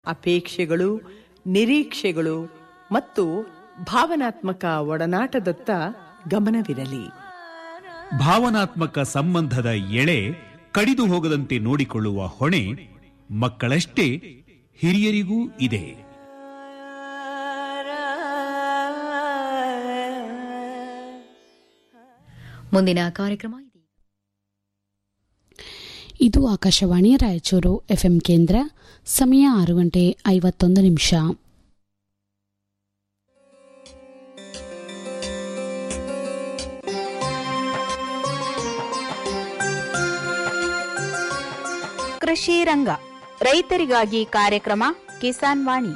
ಅಪೇಕ್ಷೆಗಳು ನಿರೀಕ್ಷೆಗಳು ಮತ್ತು ಭಾವನಾತ್ಮಕ ಒಡನಾಟದತ್ತ ಗಮನವಿರಲಿ ಭಾವನಾತ್ಮಕ ಸಂಬಂಧದ ಎಳೆ ಕಡಿದು ಹೋಗದಂತೆ ನೋಡಿಕೊಳ್ಳುವ ಹೊಣೆ ಮಕ್ಕಳಷ್ಟೇ ಹಿರಿಯರಿಗೂ ಇದೆ ಮುಂದಿನ ಕಾರ್ಯಕ್ರಮ ಇದೆ ಇದು ಆಕಾಶವಾಣಿ ರಾಯಚೂರು ಎಫ್ಎಂ ಕೇಂದ್ರ ಸಮಯ ಆರು ಗಂಟೆ ಐವತ್ತೊಂದು ನಿಮಿಷ ಕೃಷಿ ರಂಗ ರೈತರಿಗಾಗಿ ಕಾರ್ಯಕ್ರಮ ಕಿಸಾನ್ ವಾಣಿ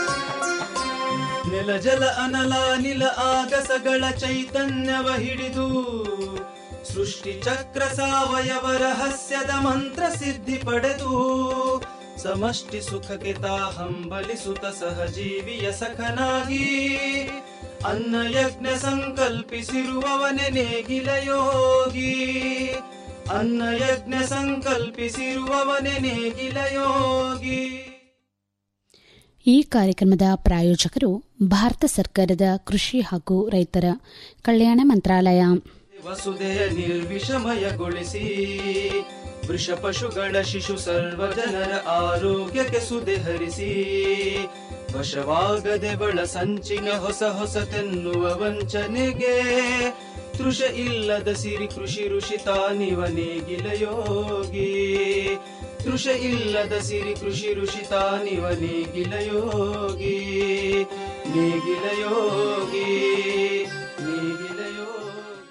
ನೆಲ ಜಲ ಅನಲ ನಿಲ ಆಗಸಗಳ ಚೈತನ್ಯವ ಹಿಡಿದು ಸೃಷ್ಟಿ ಚಕ್ರ ಸಾವಯವ ರಹಸ್ಯದ ಮಂತ್ರ ಸಿದ್ಧಿ ಪಡೆದು ಸಮಷ್ಟಿ ಸುಖಕ್ಕೆ ತಾ ಹಂಬಲಿಸುತ್ತ ಸಹಜೀವಿಯ ಸಖನಾಗಿ ಅನ್ನ ಯಜ್ಞ ಸಂಕಲ್ಪಿಸಿರುವವನೆ ನೇಗಿಲ ಯೋಗಿ ಅನ್ನ ಯಜ್ಞ ಸಂಕಲ್ಪಿಸಿರುವವನೆ ನೇಗಿಲ ಯೋಗಿ ಈ ಕಾರ್ಯಕ್ರಮದ ಪ್ರಾಯೋಜಕರು ಭಾರತ ಸರ್ಕಾರದ ಕೃಷಿ ಹಾಗೂ ರೈತರ ಕಲ್ಯಾಣ ಮಂತ್ರಾಲಯ ವಸುದೆಯ ನಿರ್ವಿಷಮಯಗೊಳಿಸಿ ವೃಷ ಪಶುಗಳ ಶಿಶು ಸರ್ವ ಜನರ ಆರೋಗ್ಯಕ್ಕೆ ಸುದೆ ಹರಿಸಿ ವಶವಾಗದೆ ಬಳ ಸಂಚಿನ ಹೊಸ ಹೊಸತೆನ್ನುವ ವಂಚನೆಗೆ ತೃಷ ಇಲ್ಲದ ಸಿರಿ ಕೃಷಿ ಋಷಿ ತಾನಿವ ನೇಗಿಲ ಯೋಗಿ ತೃಷ ಇಲ್ಲದ ಸಿರಿ ಕೃಷಿ ಋಷಿ ತಾನಿವ ನೇಗಿಲ ಯೋಗಿ ನೇಗಿಲ ಯೋಗಿ ನೇಗಿಲ ಯೋಗಿ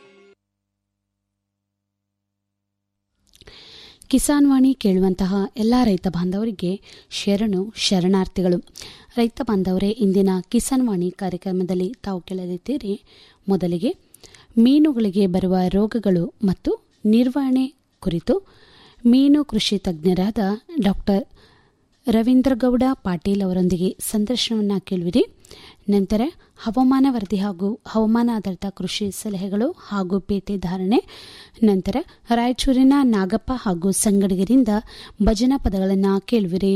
ಕಿಸಾನ್ ವಾಣಿ ಕೇಳುವಂತಹ ಎಲ್ಲ ರೈತ ಬಾಂಧವರಿಗೆ ಶರಣು ಶರಣಾರ್ಥಿಗಳು ರೈತ ಬಾಂಧವರೇ ಇಂದಿನ ಕಿಸಾನ್ ವಾಣಿ ಕಾರ್ಯಕ್ರಮದಲ್ಲಿ ತಾವು ಕೇಳಲಿದ್ದೀರಿ ಮೊದಲಿಗೆ ಮೀನುಗಳಿಗೆ ಬರುವ ರೋಗಗಳು ಮತ್ತು ನಿರ್ವಹಣೆ ಕುರಿತು ಮೀನು ಕೃಷಿ ತಜ್ಞರಾದ ಡಾಕ್ಟರ್ ರವೀಂದ್ರಗೌಡ ಪಾಟೀಲ್ ಅವರೊಂದಿಗೆ ಸಂದರ್ಶನವನ್ನು ಕೇಳುವಿರಿ ನಂತರ ಹವಾಮಾನ ವರದಿ ಹಾಗೂ ಹವಾಮಾನ ಆಧಾರಿತ ಕೃಷಿ ಸಲಹೆಗಳು ಹಾಗೂ ಪೇಟೆ ಧಾರಣೆ ನಂತರ ರಾಯಚೂರಿನ ನಾಗಪ್ಪ ಹಾಗೂ ಸಂಗಡಿಗರಿಂದ ಭಜನಾ ಪದಗಳನ್ನು ಕೇಳುವಿರಿ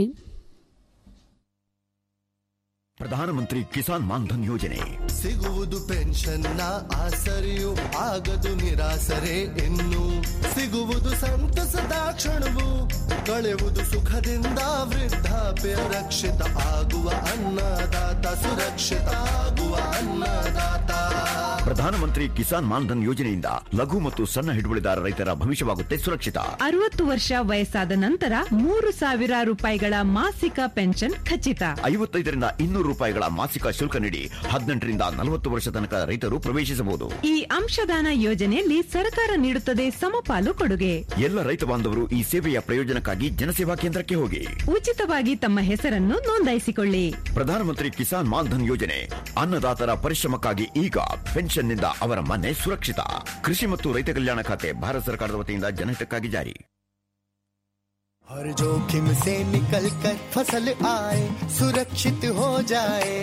ಪ್ರಧಾನಮಂತ್ರಿ ಕಿಸಾನ್ ಮಾನ್ಧನ್ ಯೋಜನೆ ಸಿಗುವುದು ಪೆನ್ಷನ್ನ ಆಸರೆಯು ಆಗದು ನಿರಾಸರೆ ಇನ್ನು ಸಿಗುವುದು ಸಂತಸದ ಕ್ಷಣವು ಕಳೆಯುವುದು ಸುಖದಿಂದ ವೃದ್ಧಾಪ್ಯ ರಕ್ಷಿತ ಆಗುವ ಅನ್ನದಾತ ಸುರಕ್ಷಿತ ಆಗುವ ಅನ್ನದಾತ ಪ್ರಧಾನಮಂತ್ರಿ ಕಿಸಾನ್ ಮಾನ್ಧನ್ ಯೋಜನೆಯಿಂದ ಲಘು ಮತ್ತು ಸಣ್ಣ ಹಿಡುವಳಿದಾರ ರೈತರ ಭವಿಷ್ಯವಾಗುತ್ತೆ ಸುರಕ್ಷಿತ ಅರವತ್ತು ವರ್ಷ ವಯಸ್ಸಾದ ನಂತರ ಮೂರು ಸಾವಿರ ರೂಪಾಯಿಗಳ ಮಾಸಿಕ ಪೆನ್ಷನ್ ಖಚಿತ ಐವತ್ತೈದರಿಂದ ಇನ್ನೂರು ರೂಪಾಯಿಗಳ ಮಾಸಿಕ ಶುಲ್ಕ ನೀಡಿ ಹದಿನೆಂಟರಿಂದ ನಲವತ್ತು ವರ್ಷ ತನಕ ರೈತರು ಪ್ರವೇಶಿಸಬಹುದು ಈ ಅಂಶದಾನ ಯೋಜನೆಯಲ್ಲಿ ಸರ್ಕಾರ ನೀಡುತ್ತದೆ ಸಮಪಾಲು ಕೊಡುಗೆ ಎಲ್ಲ ರೈತ ಬಾಂಧವರು ಈ ಸೇವೆಯ ಪ್ರಯೋಜನಕ್ಕಾಗಿ ಜನಸೇವಾ ಕೇಂದ್ರಕ್ಕೆ ಹೋಗಿ ಉಚಿತವಾಗಿ ತಮ್ಮ ಹೆಸರನ್ನು ನೋಂದಾಯಿಸಿಕೊಳ್ಳಿ ಪ್ರಧಾನಮಂತ್ರಿ ಕಿಸಾನ್ ಮಾನ್ಧನ್ ಯೋಜನೆ ಅನ್ನದಾತರ ಪರಿಶ್ರಮಕ್ಕಾಗಿ ಈಗ ಪೆನ್ಷನ್ನಿಂದ ಅವರ ಮನೆ ಸುರಕ್ಷಿತ ಕೃಷಿ ಮತ್ತು ರೈತ ಕಲ್ಯಾಣ ಖಾತೆ ಭಾರತ ಸರ್ಕಾರದ ವತಿಯಿಂದ ಜನಹಿತಕ್ಕಾಗಿ ಜಾರಿ हर जोखिम से निकल कर फसल आए सुरक्षित हो जाए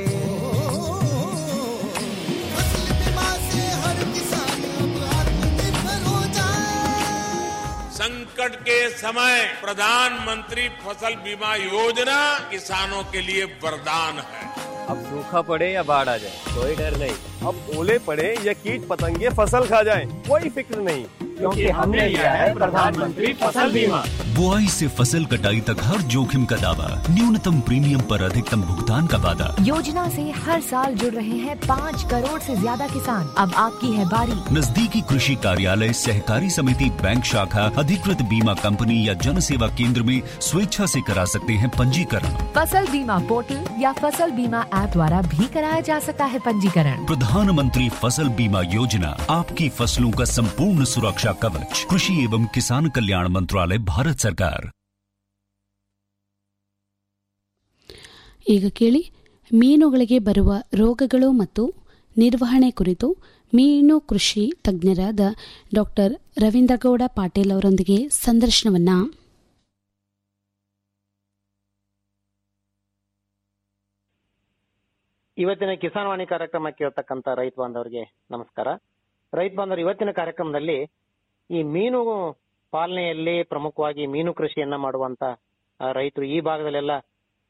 फसल बीमा से हर किसान अब आत्मनिर्भर हो जाए संकट के समय प्रधानमंत्री फसल बीमा योजना किसानों के लिए वरदान है अब सूखा पड़े या बाढ़ आ जाए कोई डर नहीं अब ओले पड़े या कीट पतंगे फसल खा जाए कोई फिक्र नहीं क्योंकि हमने लिया है प्रधानमंत्री फसल बीमा बुआई से फसल कटाई तक हर जोखिम का दावा न्यूनतम प्रीमियम पर अधिकतम भुगतान का वादा योजना से हर साल जुड़ रहे हैं पाँच करोड़ से ज्यादा किसान अब आपकी है बारी नजदीकी कृषि कार्यालय सहकारी समिति बैंक शाखा अधिकृत बीमा कंपनी या जन सेवा केंद्र में स्वेच्छा से करा सकते हैं पंजीकरण फसल बीमा पोर्टल या फसल बीमा ऐप द्वारा भी कराया जा सकता है पंजीकरण प्रधानमंत्री फसल बीमा योजना आपकी फसलों का संपूर्ण सुरक्षा कवच कृषि एवं किसान कल्याण मंत्रालय भारत सरकार ಈಗ ಕೇಳಿ ಮೀನುಗಳಿಗೆ ಬರುವ ರೋಗಗಳು ಮತ್ತು ನಿರ್ವಹಣೆ ಕುರಿತು ಮೀನು ಕೃಷಿ ತಜ್ಞರಾದ ಡಾಕ್ಟರ್ ರವೀಂದ್ರಗೌಡ ಪಾಟೀಲ್ ಅವರೊಂದಿಗೆ ಸಂದರ್ಶನವನ್ನ ಇವತ್ತಿನ ಕಿಸಾನ್ ವಾಣಿ ಕಾರ್ಯಕ್ರಮ ಕೇಳ್ತಕ್ಕಂತ ರೈತ ಬಾಂಧವರಿಗೆ ನಮಸ್ಕಾರ ರೈತ ಬಾಂಧವರು ಇವತ್ತಿನ ಕಾರ್ಯಕ್ರಮದಲ್ಲಿ ಈ ಮೀನು ಪಾಲನೆಯಲ್ಲಿ ಪ್ರಮುಖವಾಗಿ ಮೀನು ಕೃಷಿಯನ್ನ ಮಾಡುವಂತ ಆ, ರೈತರು ಈ ಭಾಗದಲ್ಲೆಲ್ಲ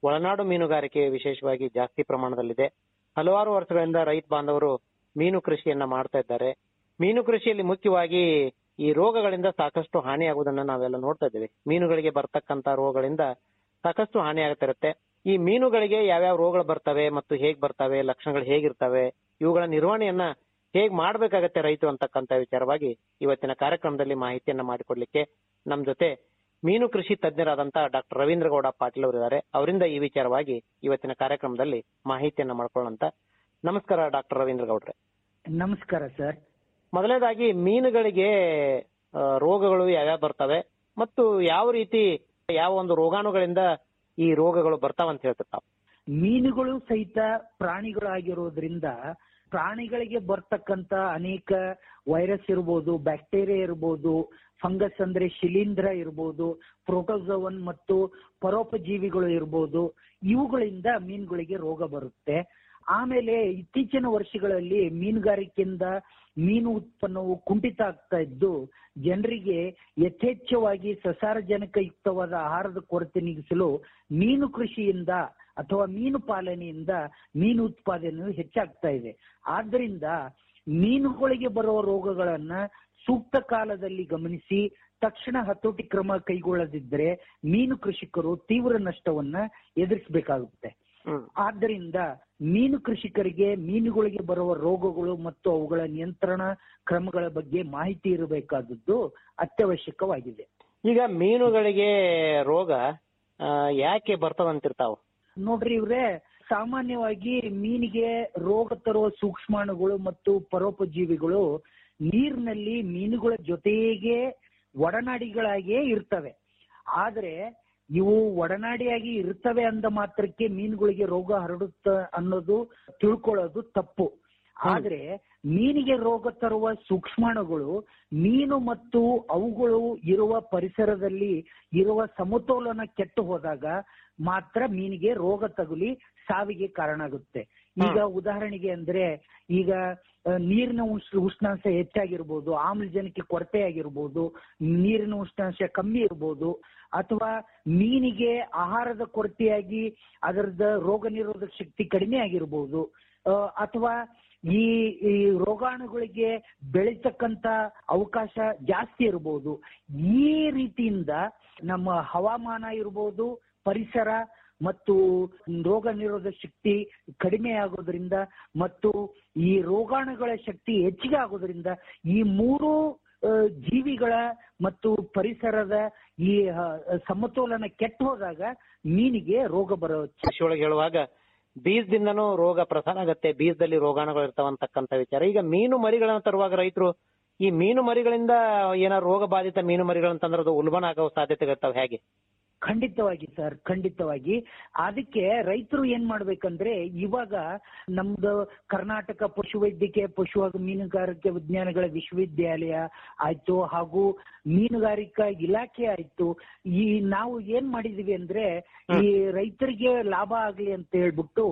ಒಳನಾಡು ಮೀನುಗಾರಿಕೆ ವಿಶೇಷವಾಗಿ ಜಾಸ್ತಿ ಪ್ರಮಾಣದಲ್ಲಿದೆ ಹಲವಾರು ವರ್ಷಗಳಿಂದ ರೈತ ಬಾಂಧವರು ಮೀನು ಕೃಷಿಯನ್ನ ಮಾಡ್ತಾ ಇದ್ದಾರೆ ಮೀನು ಕೃಷಿಯಲ್ಲಿ ಮುಖ್ಯವಾಗಿ ಈ ರೋಗಗಳಿಂದ ಸಾಕಷ್ಟು ಹಾನಿಯಾಗುವುದನ್ನ ನಾವೆಲ್ಲ ನೋಡ್ತಾ ಇದ್ದೇವೆ ಮೀನುಗಳಿಗೆ ಬರ್ತಕ್ಕಂತ ರೋಗಗಳಿಂದ ಸಾಕಷ್ಟು ಹಾನಿ ಆಗ್ತಿರುತ್ತೆ ಈ ಮೀನುಗಳಿಗೆ ಯಾವ್ಯಾವ ರೋಗಗಳು ಬರ್ತವೆ ಮತ್ತು ಹೇಗ್ ಬರ್ತವೆ ಲಕ್ಷಣಗಳು ಹೇಗಿರ್ತವೆ ಇವುಗಳ ನಿರ್ವಹಣೆಯನ್ನ ಹೇಗ್ ಮಾಡ್ಬೇಕಾಗತ್ತೆ ರೈತರು ಅಂತಕ್ಕಂತ ವಿಚಾರವಾಗಿ ಇವತ್ತಿನ ಕಾರ್ಯಕ್ರಮದಲ್ಲಿ ಮಾಹಿತಿಯನ್ನ ಮಾಡಿಕೊಡ್ಲಿಕ್ಕೆ ನಮ್ ಜೊತೆ ಮೀನು ಕೃಷಿ ತಜ್ಞರಾದಂತ ಡಾಕ್ಟರ್ ರವೀಂದ್ರ ಗೌಡ ಪಾಟೀಲ್ ಅವರಿದ್ದಾರೆ ಅವರಿಂದ ಈ ವಿಚಾರವಾಗಿ ಇವತ್ತಿನ ಕಾರ್ಯಕ್ರಮದಲ್ಲಿ ಮಾಹಿತಿಯನ್ನ ಮಾಡ್ಕೊಳ್ಳೋಂತ ನಮಸ್ಕಾರ ಡಾಕ್ಟರ್ ರವೀಂದ್ರ ಗೌಡ್ರೆ ನಮಸ್ಕಾರ ಸರ್ ಮೊದಲನೇದಾಗಿ ಮೀನುಗಳಿಗೆ ಆ, ರೋಗಗಳು ಯಾವ್ಯಾವ ಬರ್ತವೆ ಮತ್ತು ಯಾವ ರೀತಿ ಯಾವ ಒಂದು ರೋಗಾಣುಗಳಿಂದ ಈ ರೋಗಗಳು ಬರ್ತಾವಂತ ಹೇಳ್ತಿರ್ತಾವ ಮೀನುಗಳು ಸಹಿತ ಪ್ರಾಣಿಗಳಾಗಿರೋದ್ರಿಂದ ಪ್ರಾಣಿಗಳಿಗೆ ಬರ್ತಕ್ಕಂತ ಅನೇಕ ವೈರಸ್ ಇರ್ಬೋದು ಬ್ಯಾಕ್ಟೀರಿಯಾ ಇರ್ಬೋದು ಫಂಗಸ್ ಅಂದ್ರೆ ಶಿಲೀಂಧ್ರ ಇರ್ಬೋದು ಪ್ರೋಟೋಸೋವನ್ ಮತ್ತು ಪರೋಪಜೀವಿಗಳು ಇರ್ಬೋದು ಇವುಗಳಿಂದ ಮೀನುಗಳಿಗೆ ರೋಗ ಬರುತ್ತೆ ಆಮೇಲೆ ಇತ್ತೀಚಿನ ವರ್ಷಗಳಲ್ಲಿ ಮೀನುಗಾರಿಕೆಯಿಂದ ಮೀನು ಉತ್ಪನ್ನವು ಕುಂಠಿತ ಆಗ್ತಾ ಇದ್ದು ಜನರಿಗೆ ಯಥೇಚ್ಛವಾಗಿ ಸಸಾರಜನಕ ಯುಕ್ತವಾದ ಆಹಾರದ ಕೊರತೆ ನೀಗಿಸಲು ಮೀನು ಕೃಷಿಯಿಂದ ಅಥವಾ ಮೀನು ಪಾಲನೆಯಿಂದ ಮೀನು ಉತ್ಪಾದನೆಯು ಹೆಚ್ಚಾಗ್ತಾ ಇದೆ ಆದ್ರಿಂದ ಮೀನುಗಳಿಗೆ ಬರುವ ರೋಗಗಳನ್ನ ಸೂಕ್ತ ಕಾಲದಲ್ಲಿ ಗಮನಿಸಿ ತಕ್ಷಣ ಹತೋಟಿ ಕ್ರಮ ಕೈಗೊಳ್ಳದಿದ್ದರೆ ಮೀನು ಕೃಷಿಕರು ತೀವ್ರ ನಷ್ಟವನ್ನ ಎದುರಿಸಬೇಕಾಗುತ್ತೆ ಆದ್ದರಿಂದ ಮೀನು ಕೃಷಿಕರಿಗೆ ಮೀನುಗಳಿಗೆ ಬರುವ ರೋಗಗಳು ಮತ್ತು ಅವುಗಳ ನಿಯಂತ್ರಣ ಕ್ರಮಗಳ ಬಗ್ಗೆ ಮಾಹಿತಿ ಇರಬೇಕಾದದ್ದು ಅತ್ಯವಶ್ಯಕವಾಗಿದೆ ಈಗ ಮೀನುಗಳಿಗೆ ರೋಗ ಆ, ಯಾಕೆ ಬರ್ತದಂತಿರ್ತಾವ ನೋಡ್ರಿ ಇವ್ರೆ ಸಾಮಾನ್ಯವಾಗಿ ಮೀನಿಗೆ ರೋಗ ತರುವ ಸೂಕ್ಷ್ಮಾಣುಗಳು ಮತ್ತು ಪರೋಪಜೀವಿಗಳು ನೀರಿನಲ್ಲಿ ಮೀನುಗಳ ಜೊತೆಗೆ ಒಡನಾಡಿಗಳಾಗಿಯೇ ಇರ್ತವೆ ಆದ್ರೆ ಇವು ಒಡನಾಡಿಯಾಗಿ ಇರ್ತವೆ ಅಂದ ಮಾತ್ರಕ್ಕೆ ಮೀನುಗಳಿಗೆ ರೋಗ ಹರಡುತ್ತ ಅನ್ನೋದು ತಿಳ್ಕೊಳ್ಳೋದು ತಪ್ಪು ಆದ್ರೆ ಮೀನಿಗೆ ರೋಗ ತರುವ ಸೂಕ್ಷ್ಮಾಣುಗಳು ಮೀನು ಮತ್ತು ಅವುಗಳು ಇರುವ ಪರಿಸರದಲ್ಲಿ ಇರುವ ಸಮತೋಲನ ಕೆಟ್ಟು ಹೋದಾಗ ಮಾತ್ರ ಮೀನಿಗೆ ರೋಗ ತಗುಲಿ ಸಾವಿಗೆ ಕಾರಣ ಆಗುತ್ತೆ ಈಗ ಉದಾಹರಣೆಗೆ ಅಂದ್ರೆ ಈಗ ಆ, ನೀರಿನ ಉಷ್ಣ ಉಷ್ಣಾಂಶ ಹೆಚ್ಚಾಗಿರ್ಬೋದು ಆಮ್ಲಜನಕ ಕೊರತೆ ಆಗಿರ್ಬೋದು ನೀರಿನ ಉಷ್ಣಾಂಶ ಕಮ್ಮಿ ಇರ್ಬೋದು ಅಥವಾ ಮೀನಿಗೆ ಆಹಾರದ ಕೊರತೆಯಾಗಿ ಅದರದ ರೋಗ ನಿರೋಧಕ ಶಕ್ತಿ ಕಡಿಮೆ ಆಗಿರ್ಬೋದು ಆ, ಅಥವಾ ಈ ಈ ರೋಗಾಣುಗಳಿಗೆ ಬೆಳೀತಕ್ಕಂತ ಅವಕಾಶ ಜಾಸ್ತಿ ಇರ್ಬೋದು ಈ ರೀತಿಯಿಂದ ನಮ್ಮ ಹವಾಮಾನ ಇರ್ಬೋದು ಪರಿಸರ ಮತ್ತು ರೋಗ ನಿರೋಧಕ ಶಕ್ತಿ ಕಡಿಮೆ ಆಗೋದ್ರಿಂದ ಮತ್ತು ಈ ರೋಗಾಣುಗಳ ಶಕ್ತಿ ಹೆಚ್ಚಿಗೆ ಆಗೋದ್ರಿಂದ ಈ ಮೂರು ಆ, ಜೀವಿಗಳ ಮತ್ತು ಪರಿಸರದ ಈ ಆ, ಸಮತೋಲನ ಕೆಟ್ಟು ಹೋದಾಗ ಮೀನಿಗೆ ರೋಗ ಬರೋ ಕೃಷಿ ಒಳಗೆ ಹೇಳುವಾಗ ಬೀಜದಿಂದನೂ ರೋಗ ಪ್ರಸಾರ ಆಗತ್ತೆ ಬೀಜದಲ್ಲಿ ರೋಗಾಣುಗಳು ಇರ್ತಾವಂತಕ್ಕಂತ ವಿಚಾರ ಈಗ ಮೀನು ಮರಿಗಳನ್ನ ತರುವಾಗ ರೈತರು ಈ ಮೀನು ಮರಿಗಳಿಂದ ಏನಾದ್ರು ರೋಗ ಬಾಧಿತ ಮೀನು ಮರಿಗಳಂತಂದ್ರೆ ಅದು ಉಲ್ಬಣ ಆಗೋ ಸಾಧ್ಯತೆಗಳಿರ್ತಾವ ಹೇಗೆ ಖಂಡಿತವಾಗಿ ಸರ್ ಖಂಡಿತವಾಗಿ ಅದಕ್ಕೆ ರೈತರು ಏನ್ ಮಾಡ್ಬೇಕಂದ್ರೆ ಇವಾಗ ನಮ್ದು ಕರ್ನಾಟಕ ಪಶುವೈದ್ಯಕೀಯ ಪಶು ಹಾಗೂ ಮೀನುಗಾರಿಕೆ ವಿಜ್ಞಾನಗಳ ವಿಶ್ವವಿದ್ಯಾಲಯ ಆಯ್ತು ಹಾಗೂ ಮೀನುಗಾರಿಕಾ ಇಲಾಖೆ ಆಯ್ತು ಈ ನಾವು ಏನ್ ಮಾಡಿದೀವಿ ಅಂದ್ರೆ ಈ ರೈತರಿಗೆ ಲಾಭ ಆಗ್ಲಿ ಅಂತ ಹೇಳ್ಬಿಟ್ಟು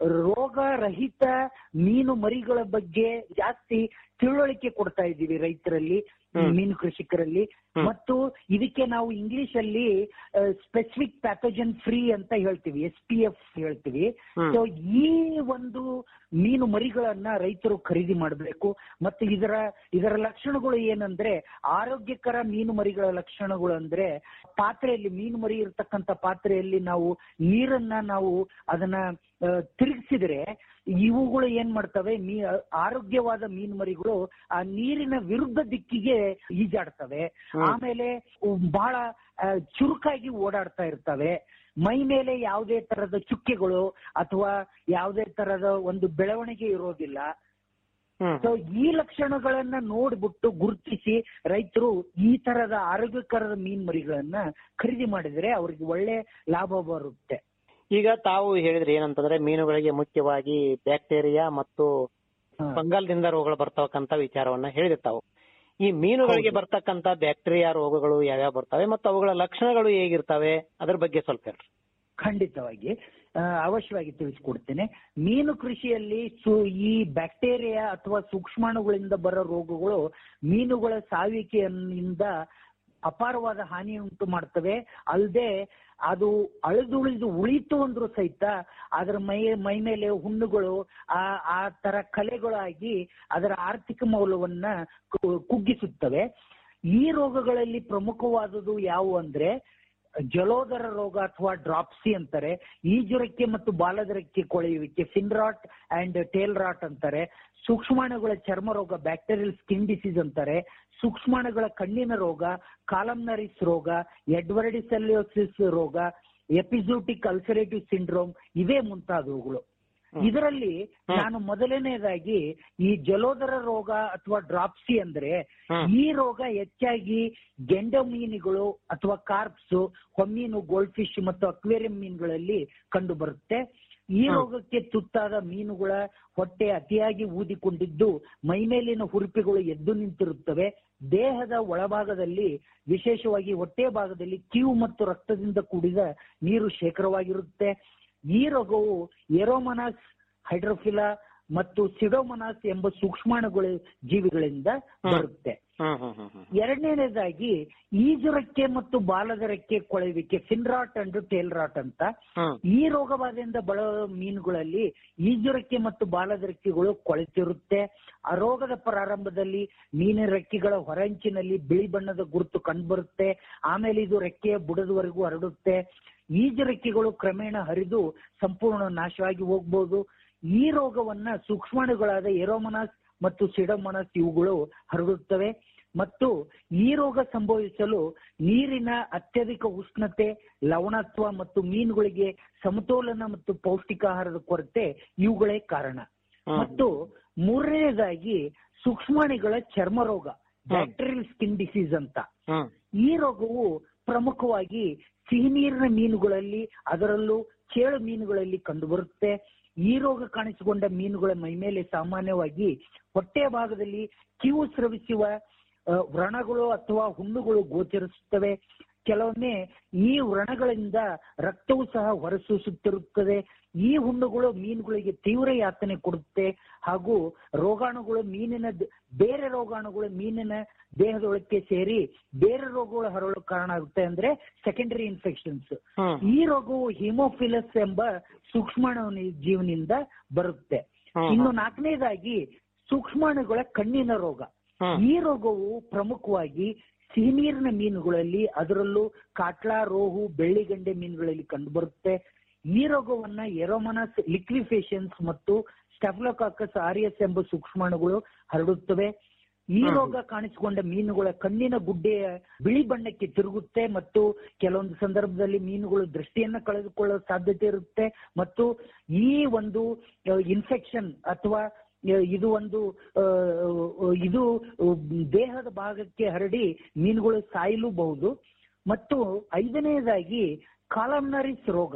ರೋಗ ರಹಿತ ಮೀನು ಮರಿಗಳ ಬಗ್ಗೆ ಜಾಸ್ತಿ ತಿಳುವಳಿಕೆ ಕೊಡ್ತಾ ಇದ್ದೀವಿ ರೈತರಲ್ಲಿ ಮೀನು ಕೃಷಿಕರಲ್ಲಿ ಮತ್ತು ಇದಕ್ಕೆ ನಾವು ಇಂಗ್ಲಿಷ್ ಅಲ್ಲಿ ಸ್ಪೆಸಿಫಿಕ್ ಪ್ಯಾಥೋಜನ್ ಫ್ರೀ ಅಂತ ಹೇಳ್ತೀವಿ ಎಸ್ ಪಿ ಎಫ್ ಹೇಳ್ತೀವಿ ಸೊ ಈ ಒಂದು ಮೀನು ಮರಿಗಳನ್ನ ರೈತರು ಖರೀದಿ ಮಾಡಬೇಕು ಮತ್ತು ಇದರ ಇದರ ಲಕ್ಷಣಗಳು ಏನಂದ್ರೆ ಆರೋಗ್ಯಕರ ಮೀನು ಮರಿಗಳ ಲಕ್ಷಣಗಳು ಅಂದ್ರೆ ಪಾತ್ರೆಯಲ್ಲಿ ಮೀನು ಮರಿ ಇರ್ತಕ್ಕಂಥ ಪಾತ್ರೆಯಲ್ಲಿ ನಾವು ನೀರನ್ನ ನಾವು ಅದನ್ನ ಆ, ತಿರುಗಿಸಿದ್ರೆ ಇವುಗಳು ಏನ್ ಮಾಡ್ತವೆ ಮೀ ಆರೋಗ್ಯವಾದ ಮೀನು ಮರಿಗಳು ಆ ನೀರಿನ ವಿರುದ್ಧ ದಿಕ್ಕಿಗೆ ಈಜಾಡ್ತವೆ ಆಮೇಲೆ ಉ- ಬಹಳ ಆ, ಚುರುಕಾಗಿ ಓಡಾಡ್ತಾ ಇರ್ತವೆ ಮೈ ಮೇಲೆ ಯಾವುದೇ ತರದ ಚುಕ್ಕೆಗಳು ಅಥವಾ ಯಾವುದೇ ತರದ ಒಂದು ಬೆಳವಣಿಗೆ ಇರೋದಿಲ್ಲ ಸೊ ಈ ಲಕ್ಷಣಗಳನ್ನ ನೋಡ್ಬಿಟ್ಟು ಗುರುತಿಸಿ ರೈತರು ಈ ತರದ ಆರೋಗ್ಯಕರದ ಮೀನ್ ಮರಿಗಳನ್ನ ಖರೀದಿ ಮಾಡಿದ್ರೆ ಅವ್ರಿಗೆ ಒಳ್ಳೆ ಲಾಭ ಬರುತ್ತೆ ಈಗ ತಾವು ಹೇಳಿದ್ರಿ ಏನಂತಂದ್ರೆ ಮೀನುಗಳಿಗೆ ಮುಖ್ಯವಾಗಿ ಬ್ಯಾಕ್ಟೀರಿಯಾ ಮತ್ತು ಫಂಗಲ್ ದಿಂದ ರೋಗಗಳು ಬರ್ತಕ್ಕಂತ ವಿಚಾರವನ್ನ ಹೇಳಿದೆ ತಾವು ಈ ಮೀನುಗಳಿಗೆ ಬರ್ತಕ್ಕಂತ ಬ್ಯಾಕ್ಟೀರಿಯಾ ರೋಗಗಳು ಯಾವ್ಯಾವ ಬರ್ತವೆ ಮತ್ತು ಅವುಗಳ ಲಕ್ಷಣಗಳು ಹೇಗಿರ್ತವೆ ಅದ್ರ ಬಗ್ಗೆ ಸ್ವಲ್ಪ ಹೇಳ್ರಿ ಖಂಡಿತವಾಗಿ ಆ, ಅವಶ್ಯವಾಗಿ ತಿಳಿಸ್ಕೊಡ್ತೇನೆ ಮೀನು ಕೃಷಿಯಲ್ಲಿ ಸು ಈ ಬ್ಯಾಕ್ಟೀರಿಯಾ ಅಥವಾ ಸೂಕ್ಷ್ಮಾಣುಗಳಿಂದ ಬರೋ ರೋಗಗಳು ಮೀನುಗಳ ಸಾಯುವಿಕೆಯಿಂದ ಅಪಾರವಾದ ಹಾನಿ ಉಂಟು ಮಾಡ್ತವೆ ಅಲ್ಲದೆ ಅದು ಅಳಿದುಳಿದು ಉಳಿತು ಅಂದ್ರೂ ಸಹಿತ ಅದರ ಮೈ ಮೈ ಮೇಲೆ ಹುಣ್ಣುಗಳು ಆ ಆ ತರ ಕಲೆಗಳಾಗಿ ಅದರ ಆರ್ಥಿಕ ಮೌಲ್ಯವನ್ನ ಕು- ಕುಗ್ಗಿಸುತ್ತವೆ ಈ ರೋಗಗಳಲ್ಲಿ ಪ್ರಮುಖವಾದುದು ಯಾವುವು ಅಂದ್ರೆ ಜಲೋದರ ರೋಗ ಅಥವಾ ಡ್ರಾಪ್ಸಿ ಅಂತಾರೆ ಈಜುರಕ್ಕೆ ಮತ್ತು ಬಾಲದರಕ್ಕೆ ಕೊಳೆಯುವಿಕೆ fin rot and tail rot ಅಂತಾರೆ ಸೂಕ್ಷ್ಮಾಣುಗಳ ಚರ್ಮ ರೋಗ ಬ್ಯಾಕ್ಟೀರಿಯಲ್ ಸ್ಕಿನ್ ಡಿಸೀಸ್ ಅಂತಾರೆ ಸೂಕ್ಷ್ಮಾಣುಗಳ ಕಣ್ಣಿನ ರೋಗ ಕಾಲಮ್ನರಿಸ್ ರೋಗ ಎಡ್ವರ್ಡಿಸೆಲಿಯೋಸಿಸ್ ರೋಗ ಎಪಿಸೋಟಿಕ್ ಅಲ್ಸರೇಟಿವ್ ಸಿಂಡ್ರೋಮ್ ಇವೇ ಮುಂತಾದವುಗಳು ಇದರಲ್ಲಿ ನಾನು ಮೊದಲನೇದಾಗಿ ಈ ಜಲೋದರ ರೋಗ ಅಥವಾ ಡ್ರಾಪ್ಸಿ ಅಂದ್ರೆ ಈ ರೋಗ ಹೆಚ್ಚಾಗಿ ಗೆಂಡ ಮೀನುಗಳು ಅಥವಾ ಕಾರ್ಪ್ಸ್ ಹೊಮ್ಮೀನು ಗೋಲ್ಡ್ ಫಿಶ್ ಮತ್ತು ಅಕ್ವೇರಿಯಂ ಮೀನುಗಳಲ್ಲಿ ಕಂಡು ಬರುತ್ತೆ ಈ ರೋಗಕ್ಕೆ ತುತ್ತಾದ ಮೀನುಗಳ ಹೊಟ್ಟೆ ಅತಿಯಾಗಿ ಊದಿಕೊಂಡಿದ್ದು ಮೈಮೇಲಿನ ಹುರುಪಿಗಳು ಎದ್ದು ನಿಂತಿರುತ್ತವೆ ದೇಹದ ಒಳಭಾಗದಲ್ಲಿ ವಿಶೇಷವಾಗಿ ಹೊಟ್ಟೆ ಭಾಗದಲ್ಲಿ ಕೀವು ಮತ್ತು ರಕ್ತದಿಂದ ಕೂಡಿದ ನೀರು ಶೇಖರವಾಗಿರುತ್ತೆ ಈ ರೋಗವು ಎರೋಮನಾಸ್ ಹೈಡ್ರೋಫಿಲಾ ಮತ್ತು ಸಿಡೋಮನಾಸ್ ಎಂಬ ಸೂಕ್ಷ್ಮಾಣುಗಳ ಜೀವಿಗಳಿಂದ ಬರುತ್ತೆ ಎರಡನೇದಾಗಿ ಈಜುರಕ್ಕೆ ಮತ್ತು ಬಾಲದರಕ್ಕೆ ಕೊಳೆಯುವಿಕೆ ಫಿನ್ರಾಟ್ ಅಂಡ್ ಟೇಲ್ ರಾಟ್ ಅಂತ ಈ ರೋಗ ಬಾಧೆಯಿಂದ ಬಳಲುವ ಮೀನುಗಳಲ್ಲಿ ಈಜುರಕ್ಕೆ ಮತ್ತು ಬಾಲದರಕ್ಕೆಗಳು ಕೊಳೆತಿರುತ್ತೆ ಆ ರೋಗದ ಪ್ರಾರಂಭದಲ್ಲಿ ಮೀನಿನ ರೆಕ್ಕೆಗಳ ಹೊರಂಚಿನಲ್ಲಿ ಬಿಳಿ ಬಣ್ಣದ ಗುರುತು ಕಂಡುಬರುತ್ತೆ ಆಮೇಲೆ ಇದು ರೆಕ್ಕೆಯ ಬುಡದವರೆಗೂ ಹರಡುತ್ತೆ ಈಜುರೆಕ್ಕೆಗಳು ಕ್ರಮೇಣ ಹರಿದು ಸಂಪೂರ್ಣ ನಾಶವಾಗಿ ಹೋಗ್ಬೋದು ಈ ರೋಗವನ್ನ ಸೂಕ್ಷ್ಮಾಣುಗಳಾದ ಎರೋಮನಾಸ್ ಮತ್ತು ಸಿಡೋಮನಾಸ್ ಇವುಗಳು ಹರಡುತ್ತವೆ ಮತ್ತು ಈ ರೋಗ ಸಂಭವಿಸಲು ನೀರಿನ ಅತ್ಯಧಿಕ ಉಷ್ಣತೆ ಲವಣತ್ವ ಮತ್ತು ಮೀನುಗಳಿಗೆ ಸಮತೋಲನ ಮತ್ತು ಪೌಷ್ಟಿಕಾಹಾರದ ಕೊರತೆ ಇವುಗಳೇ ಕಾರಣ ಮತ್ತು ಮೂರನೇದಾಗಿ ಸೂಕ್ಷ್ಮಾಣುಗಳ ಚರ್ಮ ರೋಗ ಬ್ಯಾಕ್ಟೀರಿಯಲ್ ಸ್ಕಿನ್ ಡಿಸೀಸ್ ಅಂತ ಈ ರೋಗವು ಪ್ರಮುಖವಾಗಿ ಸಿಹಿ ನೀರಿನ ಮೀನುಗಳಲ್ಲಿ ಅದರಲ್ಲೂ ಚೇಳು ಮೀನುಗಳಲ್ಲಿ ಕಂಡುಬರುತ್ತೆ ಈ ರೋಗ ಕಾಣಿಸಿಕೊಂಡ ಮೀನುಗಳ ಮೈಮೇಲೆ ಸಾಮಾನ್ಯವಾಗಿ ಹೊಟ್ಟೆಯ ಭಾಗದಲ್ಲಿ ಕಿವು ಸ್ರವಿಸುವ ಆ, ವ್ರಣಗಳು ಅಥವಾ ಹುಣ್ಣುಗಳು ಗೋಚರಿಸುತ್ತವೆ ಕೆಲವೊಮ್ಮೆ ಈ ವ್ರಣಗಳಿಂದ ರಕ್ತವು ಸಹ ಹೊರಸೂಸುತ್ತಿರುತ್ತದೆ ಈ ಹುಣ್ಣುಗಳು ಮೀನುಗಳಿಗೆ ತೀವ್ರ ಯಾತನೆ ಕೊಡುತ್ತೆ ಹಾಗೂ ರೋಗಾಣುಗಳು ಮೀನಿನ ದ- ಬೇರೆ ರೋಗಾಣುಗಳು ಮೀನಿನ ದೇಹದೊಳಕ್ಕೆ ಸೇರಿ ಬೇರೆ ರೋಗಗಳು ಹರಡಲು ಕಾರಣ ಆಗುತ್ತೆ ಅಂದ್ರೆ ಸೆಕೆಂಡರಿ ಇನ್ಫೆಕ್ಷನ್ಸ್ ಈ ರೋಗವು ಹಿಮೋಫಿಲಸ್ ಎಂಬ ಸೂಕ್ಷ್ಮಾಣು ಜೀವನಿಂದ ಬರುತ್ತೆ ಇನ್ನು ನಾಲ್ಕನೇದಾಗಿ ಸೂಕ್ಷ್ಮಾಣುಗಳ ಕಣ್ಣಿನ ರೋಗ ಈ ರೋಗವು ಪ್ರಮುಖವಾಗಿ ಸಿಹಿನೀರಿನ ಮೀನುಗಳಲ್ಲಿ ಅದರಲ್ಲೂ ಕಾಟ್ಲಾ ರೋಹು ಬೆಳ್ಳಿಗಂಡೆ ಮೀನುಗಳಲ್ಲಿ ಕಂಡುಬರುತ್ತೆ ಈ ರೋಗವನ್ನ ಎರೋಮನಸ್ ಲಿಕ್ವಿಫೇಷನ್ಸ್ ಮತ್ತು ಸ್ಟೆಫ್ಲೋಕಾಕಸ್ ಆರಿಯಸ್ ಎಂಬ ಸೂಕ್ಷ್ಮಾಣುಗಳು ಹರಡುತ್ತವೆ ಈ ರೋಗ ಕಾಣಿಸಿಕೊಂಡ ಮೀನುಗಳ ಕಣ್ಣಿನ ಗುಡ್ಡೆಯ ಬಿಳಿ ಬಣ್ಣಕ್ಕೆ ತಿರುಗುತ್ತೆ ಮತ್ತು ಕೆಲವೊಂದು ಸಂದರ್ಭದಲ್ಲಿ ಮೀನುಗಳು ದೃಷ್ಟಿಯನ್ನ ಕಳೆದುಕೊಳ್ಳೋ ಸಾಧ್ಯತೆ ಇರುತ್ತೆ ಮತ್ತು ಈ ಒಂದು ಇನ್ಫೆಕ್ಷನ್ ಅಥವಾ ಆ, ಇದು ಒಂದು ಆ, ಇದು ದೇಹದ ಭಾಗಕ್ಕೆ ಹರಡಿ ಮೀನುಗಳು ಸಾಯಲೂಬಹುದು ಮತ್ತು ಐದನೆಯದಾಗಿ ಕಾಲಮ್ನರಿಸ್ ರೋಗ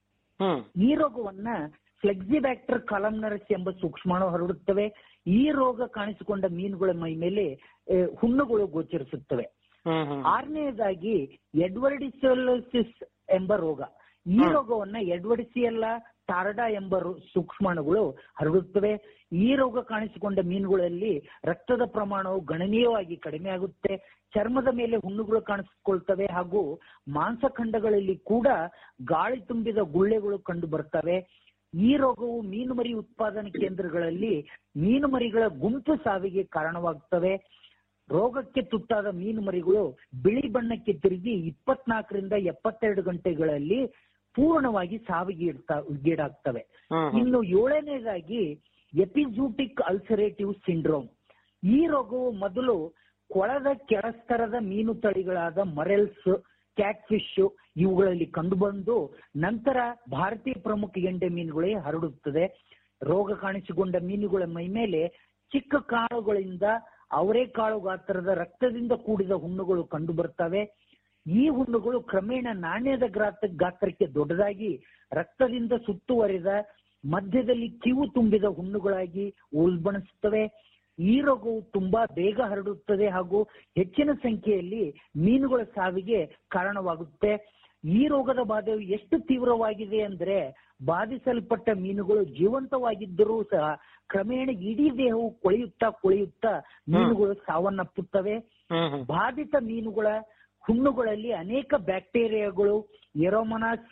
ಈ ರೋಗವನ್ನ ಫ್ಲೆಕ್ಸಿಬ್ಯಾಕ್ಟರ್ ಕಾಲಮ್ನರಿಸ್ ಎಂಬ ಸೂಕ್ಷ್ಮಾಣು ಹರಡುತ್ತವೆ ಈ ರೋಗ ಕಾಣಿಸಿಕೊಂಡ ಮೀನುಗಳ ಮೈ ಮೇಲೆ ಆ, ಹುಣ್ಣುಗಳು ಗೋಚರಿಸುತ್ತವೆ ಆರನೆಯದಾಗಿ ಎಡ್ವರ್ಡಿಸೋಲೋಸಿಸ್ ಎಂಬ ರೋಗ ಈ ರೋಗವನ್ನ ಎಡ್ವರ್ಡಿಸಿಯಲ್ಲ ಟಾರ್ಡಾ ಎಂಬ ರೋ- ಸೂಕ್ಷ್ಮಾಣುಗಳು ಹರಡುತ್ತವೆ ಈ ರೋಗ ಕಾಣಿಸಿಕೊಂಡ ಮೀನುಗಳಲ್ಲಿ ರಕ್ತದ ಪ್ರಮಾಣವು ಗಣನೀಯವಾಗಿ ಕಡಿಮೆ ಆಗುತ್ತೆ ಚರ್ಮದ ಮೇಲೆ ಹುಣ್ಣುಗಳು ಕಾಣಿಸಿಕೊಳ್ತವೆ ಹಾಗೂ ಮಾಂಸಖಂಡಗಳಲ್ಲಿ ಕೂಡ ಗಾಳಿ ತುಂಬಿದ ಗುಳ್ಳೆಗಳು ಕಂಡು ಬರ್ತವೆ ಈ ರೋಗವು ಮೀನು ಮರಿ ಉತ್ಪಾದನಾ ಕೇಂದ್ರಗಳಲ್ಲಿ ಮೀನು ಮರಿಗಳ ಗುಂಪು ಸಾವಿಗೆ ಕಾರಣವಾಗುತ್ತವೆ ರೋಗಕ್ಕೆ ತುತ್ತಾದ ಮೀನು ಮರಿಗಳು ಬಿಳಿ ಬಣ್ಣಕ್ಕೆ ತಿರುಗಿ ಇಪ್ಪತ್ನಾಲ್ಕರಿಂದ ಎಪ್ಪತ್ತೆರಡು ಗಂಟೆಗಳಲ್ಲಿ ಪೂರ್ಣವಾಗಿ ಸಾವಿಗೆ ಇಡ್ತಾ- ಗೀಡಾಗ್ತವೆ ಇನ್ನು ಏಳನೇದಾಗಿ ಎಪಿಜೂಟಿಕ್ ಅಲ್ಸರೇಟಿವ್ ಸಿಂಡ್ರೋಮ್ ಈ ರೋಗವು ಮೊದಲು ಕೊಳದ ಕೆಳಸ್ತರದ ಮೀನು ತಳಿಗಳಾದ ಮರೆಲ್ಸ್ ಕ್ಯಾಟ್ ಫಿಶ್ ಇವುಗಳಲ್ಲಿ ಕಂಡುಬಂದು ನಂತರ ಭಾರತೀಯ ಪ್ರಮುಖ ಗೆಂಡೆ ಮೀನುಗಳೇ ಹರಡುತ್ತದೆ ರೋಗ ಕಾಣಿಸಿಕೊಂಡ ಮೀನುಗಳ ಮೈ ಮೇಲೆ ಚಿಕ್ಕ ಕಾಳುಗಳಿಂದ ಅವರೆಕಾಳು ಗಾತ್ರದ ರಕ್ತದಿಂದ ಕೂಡಿದ ಹುಣ್ಣುಗಳು ಕಂಡು ಬರ್ತವೆ ಈ ಹುಣ್ಣುಗಳು ಕ್ರಮೇಣ ನಾಣ್ಯದ ಗಾತ್ರ ಗಾತ್ರಕ್ಕೆ ದೊಡ್ಡದಾಗಿ ರಕ್ತದಿಂದ ಸುತ್ತುವರಿದ ಮಧ್ಯದಲ್ಲಿ ಕಿವು ತುಂಬಿದ ಹುಣ್ಣುಗಳಾಗಿ ಉಲ್ಬಣಿಸುತ್ತವೆ ಈ ರೋಗವು ತುಂಬಾ ಬೇಗ ಹರಡುತ್ತದೆ ಹಾಗೂ ಹೆಚ್ಚಿನ ಸಂಖ್ಯೆಯಲ್ಲಿ ಮೀನುಗಳ ಸಾವಿಗೆ ಕಾರಣವಾಗುತ್ತೆ ಈ ರೋಗದ ಬಾಧೆಯು ಎಷ್ಟು ತೀವ್ರವಾಗಿದೆ ಅಂದ್ರೆ ಬಾಧಿಸಲ್ಪಟ್ಟ ಮೀನುಗಳು ಜೀವಂತವಾಗಿದ್ದರೂ ಸಹ ಕ್ರಮೇಣ ಇಡೀ ದೇಹವು ಕೊಳೆಯುತ್ತಾ ಕೊಳೆಯುತ್ತಾ ಮೀನುಗಳು ಸಾವನ್ನಪ್ಪುತ್ತವೆ ಬಾಧಿತ ಮೀನುಗಳ ಹುಣ್ಣುಗಳಲ್ಲಿ ಅನೇಕ ಬ್ಯಾಕ್ಟೀರಿಯಾಗಳು ಎರೋಮೊನಾಸ್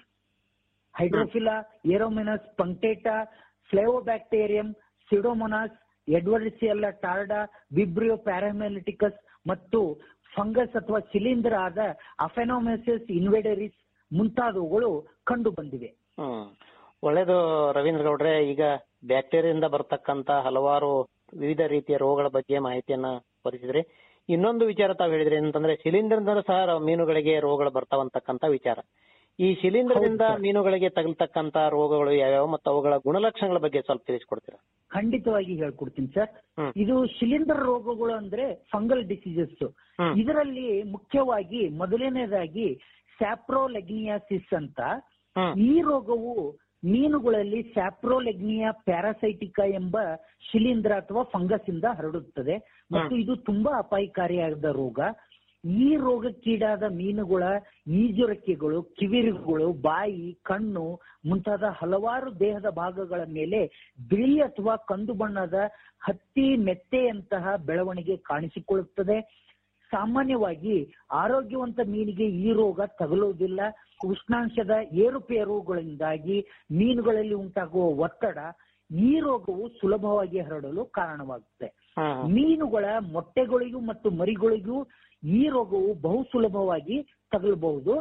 ಹೈಡ್ರೋಫಿಲಾ ಏರೋಮಿನಸ್ ಪಂಕ್ಟೇಟಾ ಫ್ಲೇವೋಬ್ಯಾಕ್ಟೀರಿಯಂ ಸಿಡೋಮೊನಾಸ್ ಎಡ್ವರ್ಸಿಯಲ್ಲ ಟಾರ್ಡಾ ವಿಬ್ರಿಯೋ ಪ್ಯಾರಾಮೆಲಿಟಿಕಸ್ ಮತ್ತು ಫಂಗಸ್ ಅಥವಾ ಶಿಲೀಂಧ್ರ ಆದ ಅಫೆನೋಮೆಸಿಸ್ ಇನ್ವೆಡರಿಸ್ ಮುಂತಾದವುಗಳು ಕಂಡು ಬಂದಿವೆ ಹ್ಮ್ ಒಳ್ಳೇದು ರವೀಂದ್ರ ಗೌಡ್ರೆ ಈಗ ಬ್ಯಾಕ್ಟೀರಿಯಿಂದ ಬರ್ತಕ್ಕಂತ ಹಲವಾರು ವಿವಿಧ ರೀತಿಯ ರೋಗಗಳ ಬಗ್ಗೆ ಮಾಹಿತಿಯನ್ನ ಒದಗಿಸಿದ್ರಿ ಇನ್ನೊಂದು ವಿಚಾರ ತಾವು ಹೇಳಿದ್ರಿ ಏನಂತಂದ್ರೆ ಶಿಲೀಂಧ್ರದಿಂದ ಸಹ ಮೀನುಗಳಿಗೆ ರೋಗಗಳು ಬರ್ತಾವಂತಕ್ಕಂತ ವಿಚಾರ ಈ ಶಿಲೀಂಧ್ರದಿಂದ ಮೀನುಗಳಿಗೆ ತಗಲ್ತಕ್ಕಂತ ರೋಗಗಳು ಯಾವ್ಯಾವ ಮತ್ತು ಅವುಗಳ ಗುಣಲಕ್ಷಣಗಳ ಬಗ್ಗೆ ಸ್ವಲ್ಪ ತಿಳಿಸ್ಕೊಡ್ತೀರಾ ಖಂಡಿತವಾಗಿ ಹೇಳ್ಕೊಡ್ತೀನಿ ಸರ್ ಇದು ಶಿಲೀಂಧ್ರ ರೋಗಗಳು ಅಂದ್ರೆ ಫಂಗಲ್ ಡಿಸೀಸಸ್ ಇದರಲ್ಲಿ ಮುಖ್ಯವಾಗಿ ಮೊದಲನೇದಾಗಿ ಸ್ಯಾಪ್ರೋಲೆಗ್ನಿಯಾಸಿಸ್ ಅಂತ ಈ ರೋಗವು ಮೀನುಗಳಲ್ಲಿ ಸ್ಯಾಪ್ರೋಲೆಗ್ನಿಯಾ ಪ್ಯಾರಾಸೈಟಿಕಾ ಎಂಬ ಶಿಲೀಂಧ್ರ ಅಥವಾ ಫಂಗಸ್ ಇಂದ ಹರಡುತ್ತದೆ ಮತ್ತು ಇದು ತುಂಬಾ ಅಪಾಯಕಾರಿಯಾದ ರೋಗ ಈ ರೋಗಕ್ಕೀಡಾದ ಮೀನುಗಳ ಈಜುರಕ್ಕೆಗಳು ಕಿವಿರುಗಳು ಬಾಯಿ ಕಣ್ಣು ಮುಂತಾದ ಹಲವಾರು ದೇಹದ ಭಾಗಗಳ ಮೇಲೆ ಬಿಳಿ ಅಥವಾ ಕಂದು ಬಣ್ಣದ ಹತ್ತಿ ಮೆತ್ತೆಯಂತಹ ಬೆಳವಣಿಗೆ ಕಾಣಿಸಿಕೊಳ್ಳುತ್ತದೆ ಸಾಮಾನ್ಯವಾಗಿ ಆರೋಗ್ಯವಂತ ಮೀನಿಗೆ ಈ ರೋಗ ತಗುಲುವುದಿಲ್ಲ ಉಷ್ಣಾಂಶದ ಏರುಪೇರುಗಳಿಂದಾಗಿ ಮೀನುಗಳಲ್ಲಿ ಉಂಟಾಗುವ ಒತ್ತಡ ಈ ರೋಗವು ಸುಲಭವಾಗಿ ಹರಡಲು ಕಾರಣವಾಗುತ್ತೆ ಮೀನುಗಳ ಮೊಟ್ಟೆಗಳಿಗೂ ಮತ್ತು ಮರಿಗಳಿಗೂ ಈ ರೋಗವು ಬಹು ಸುಲಭವಾಗಿ ತಗಲಬಹುದು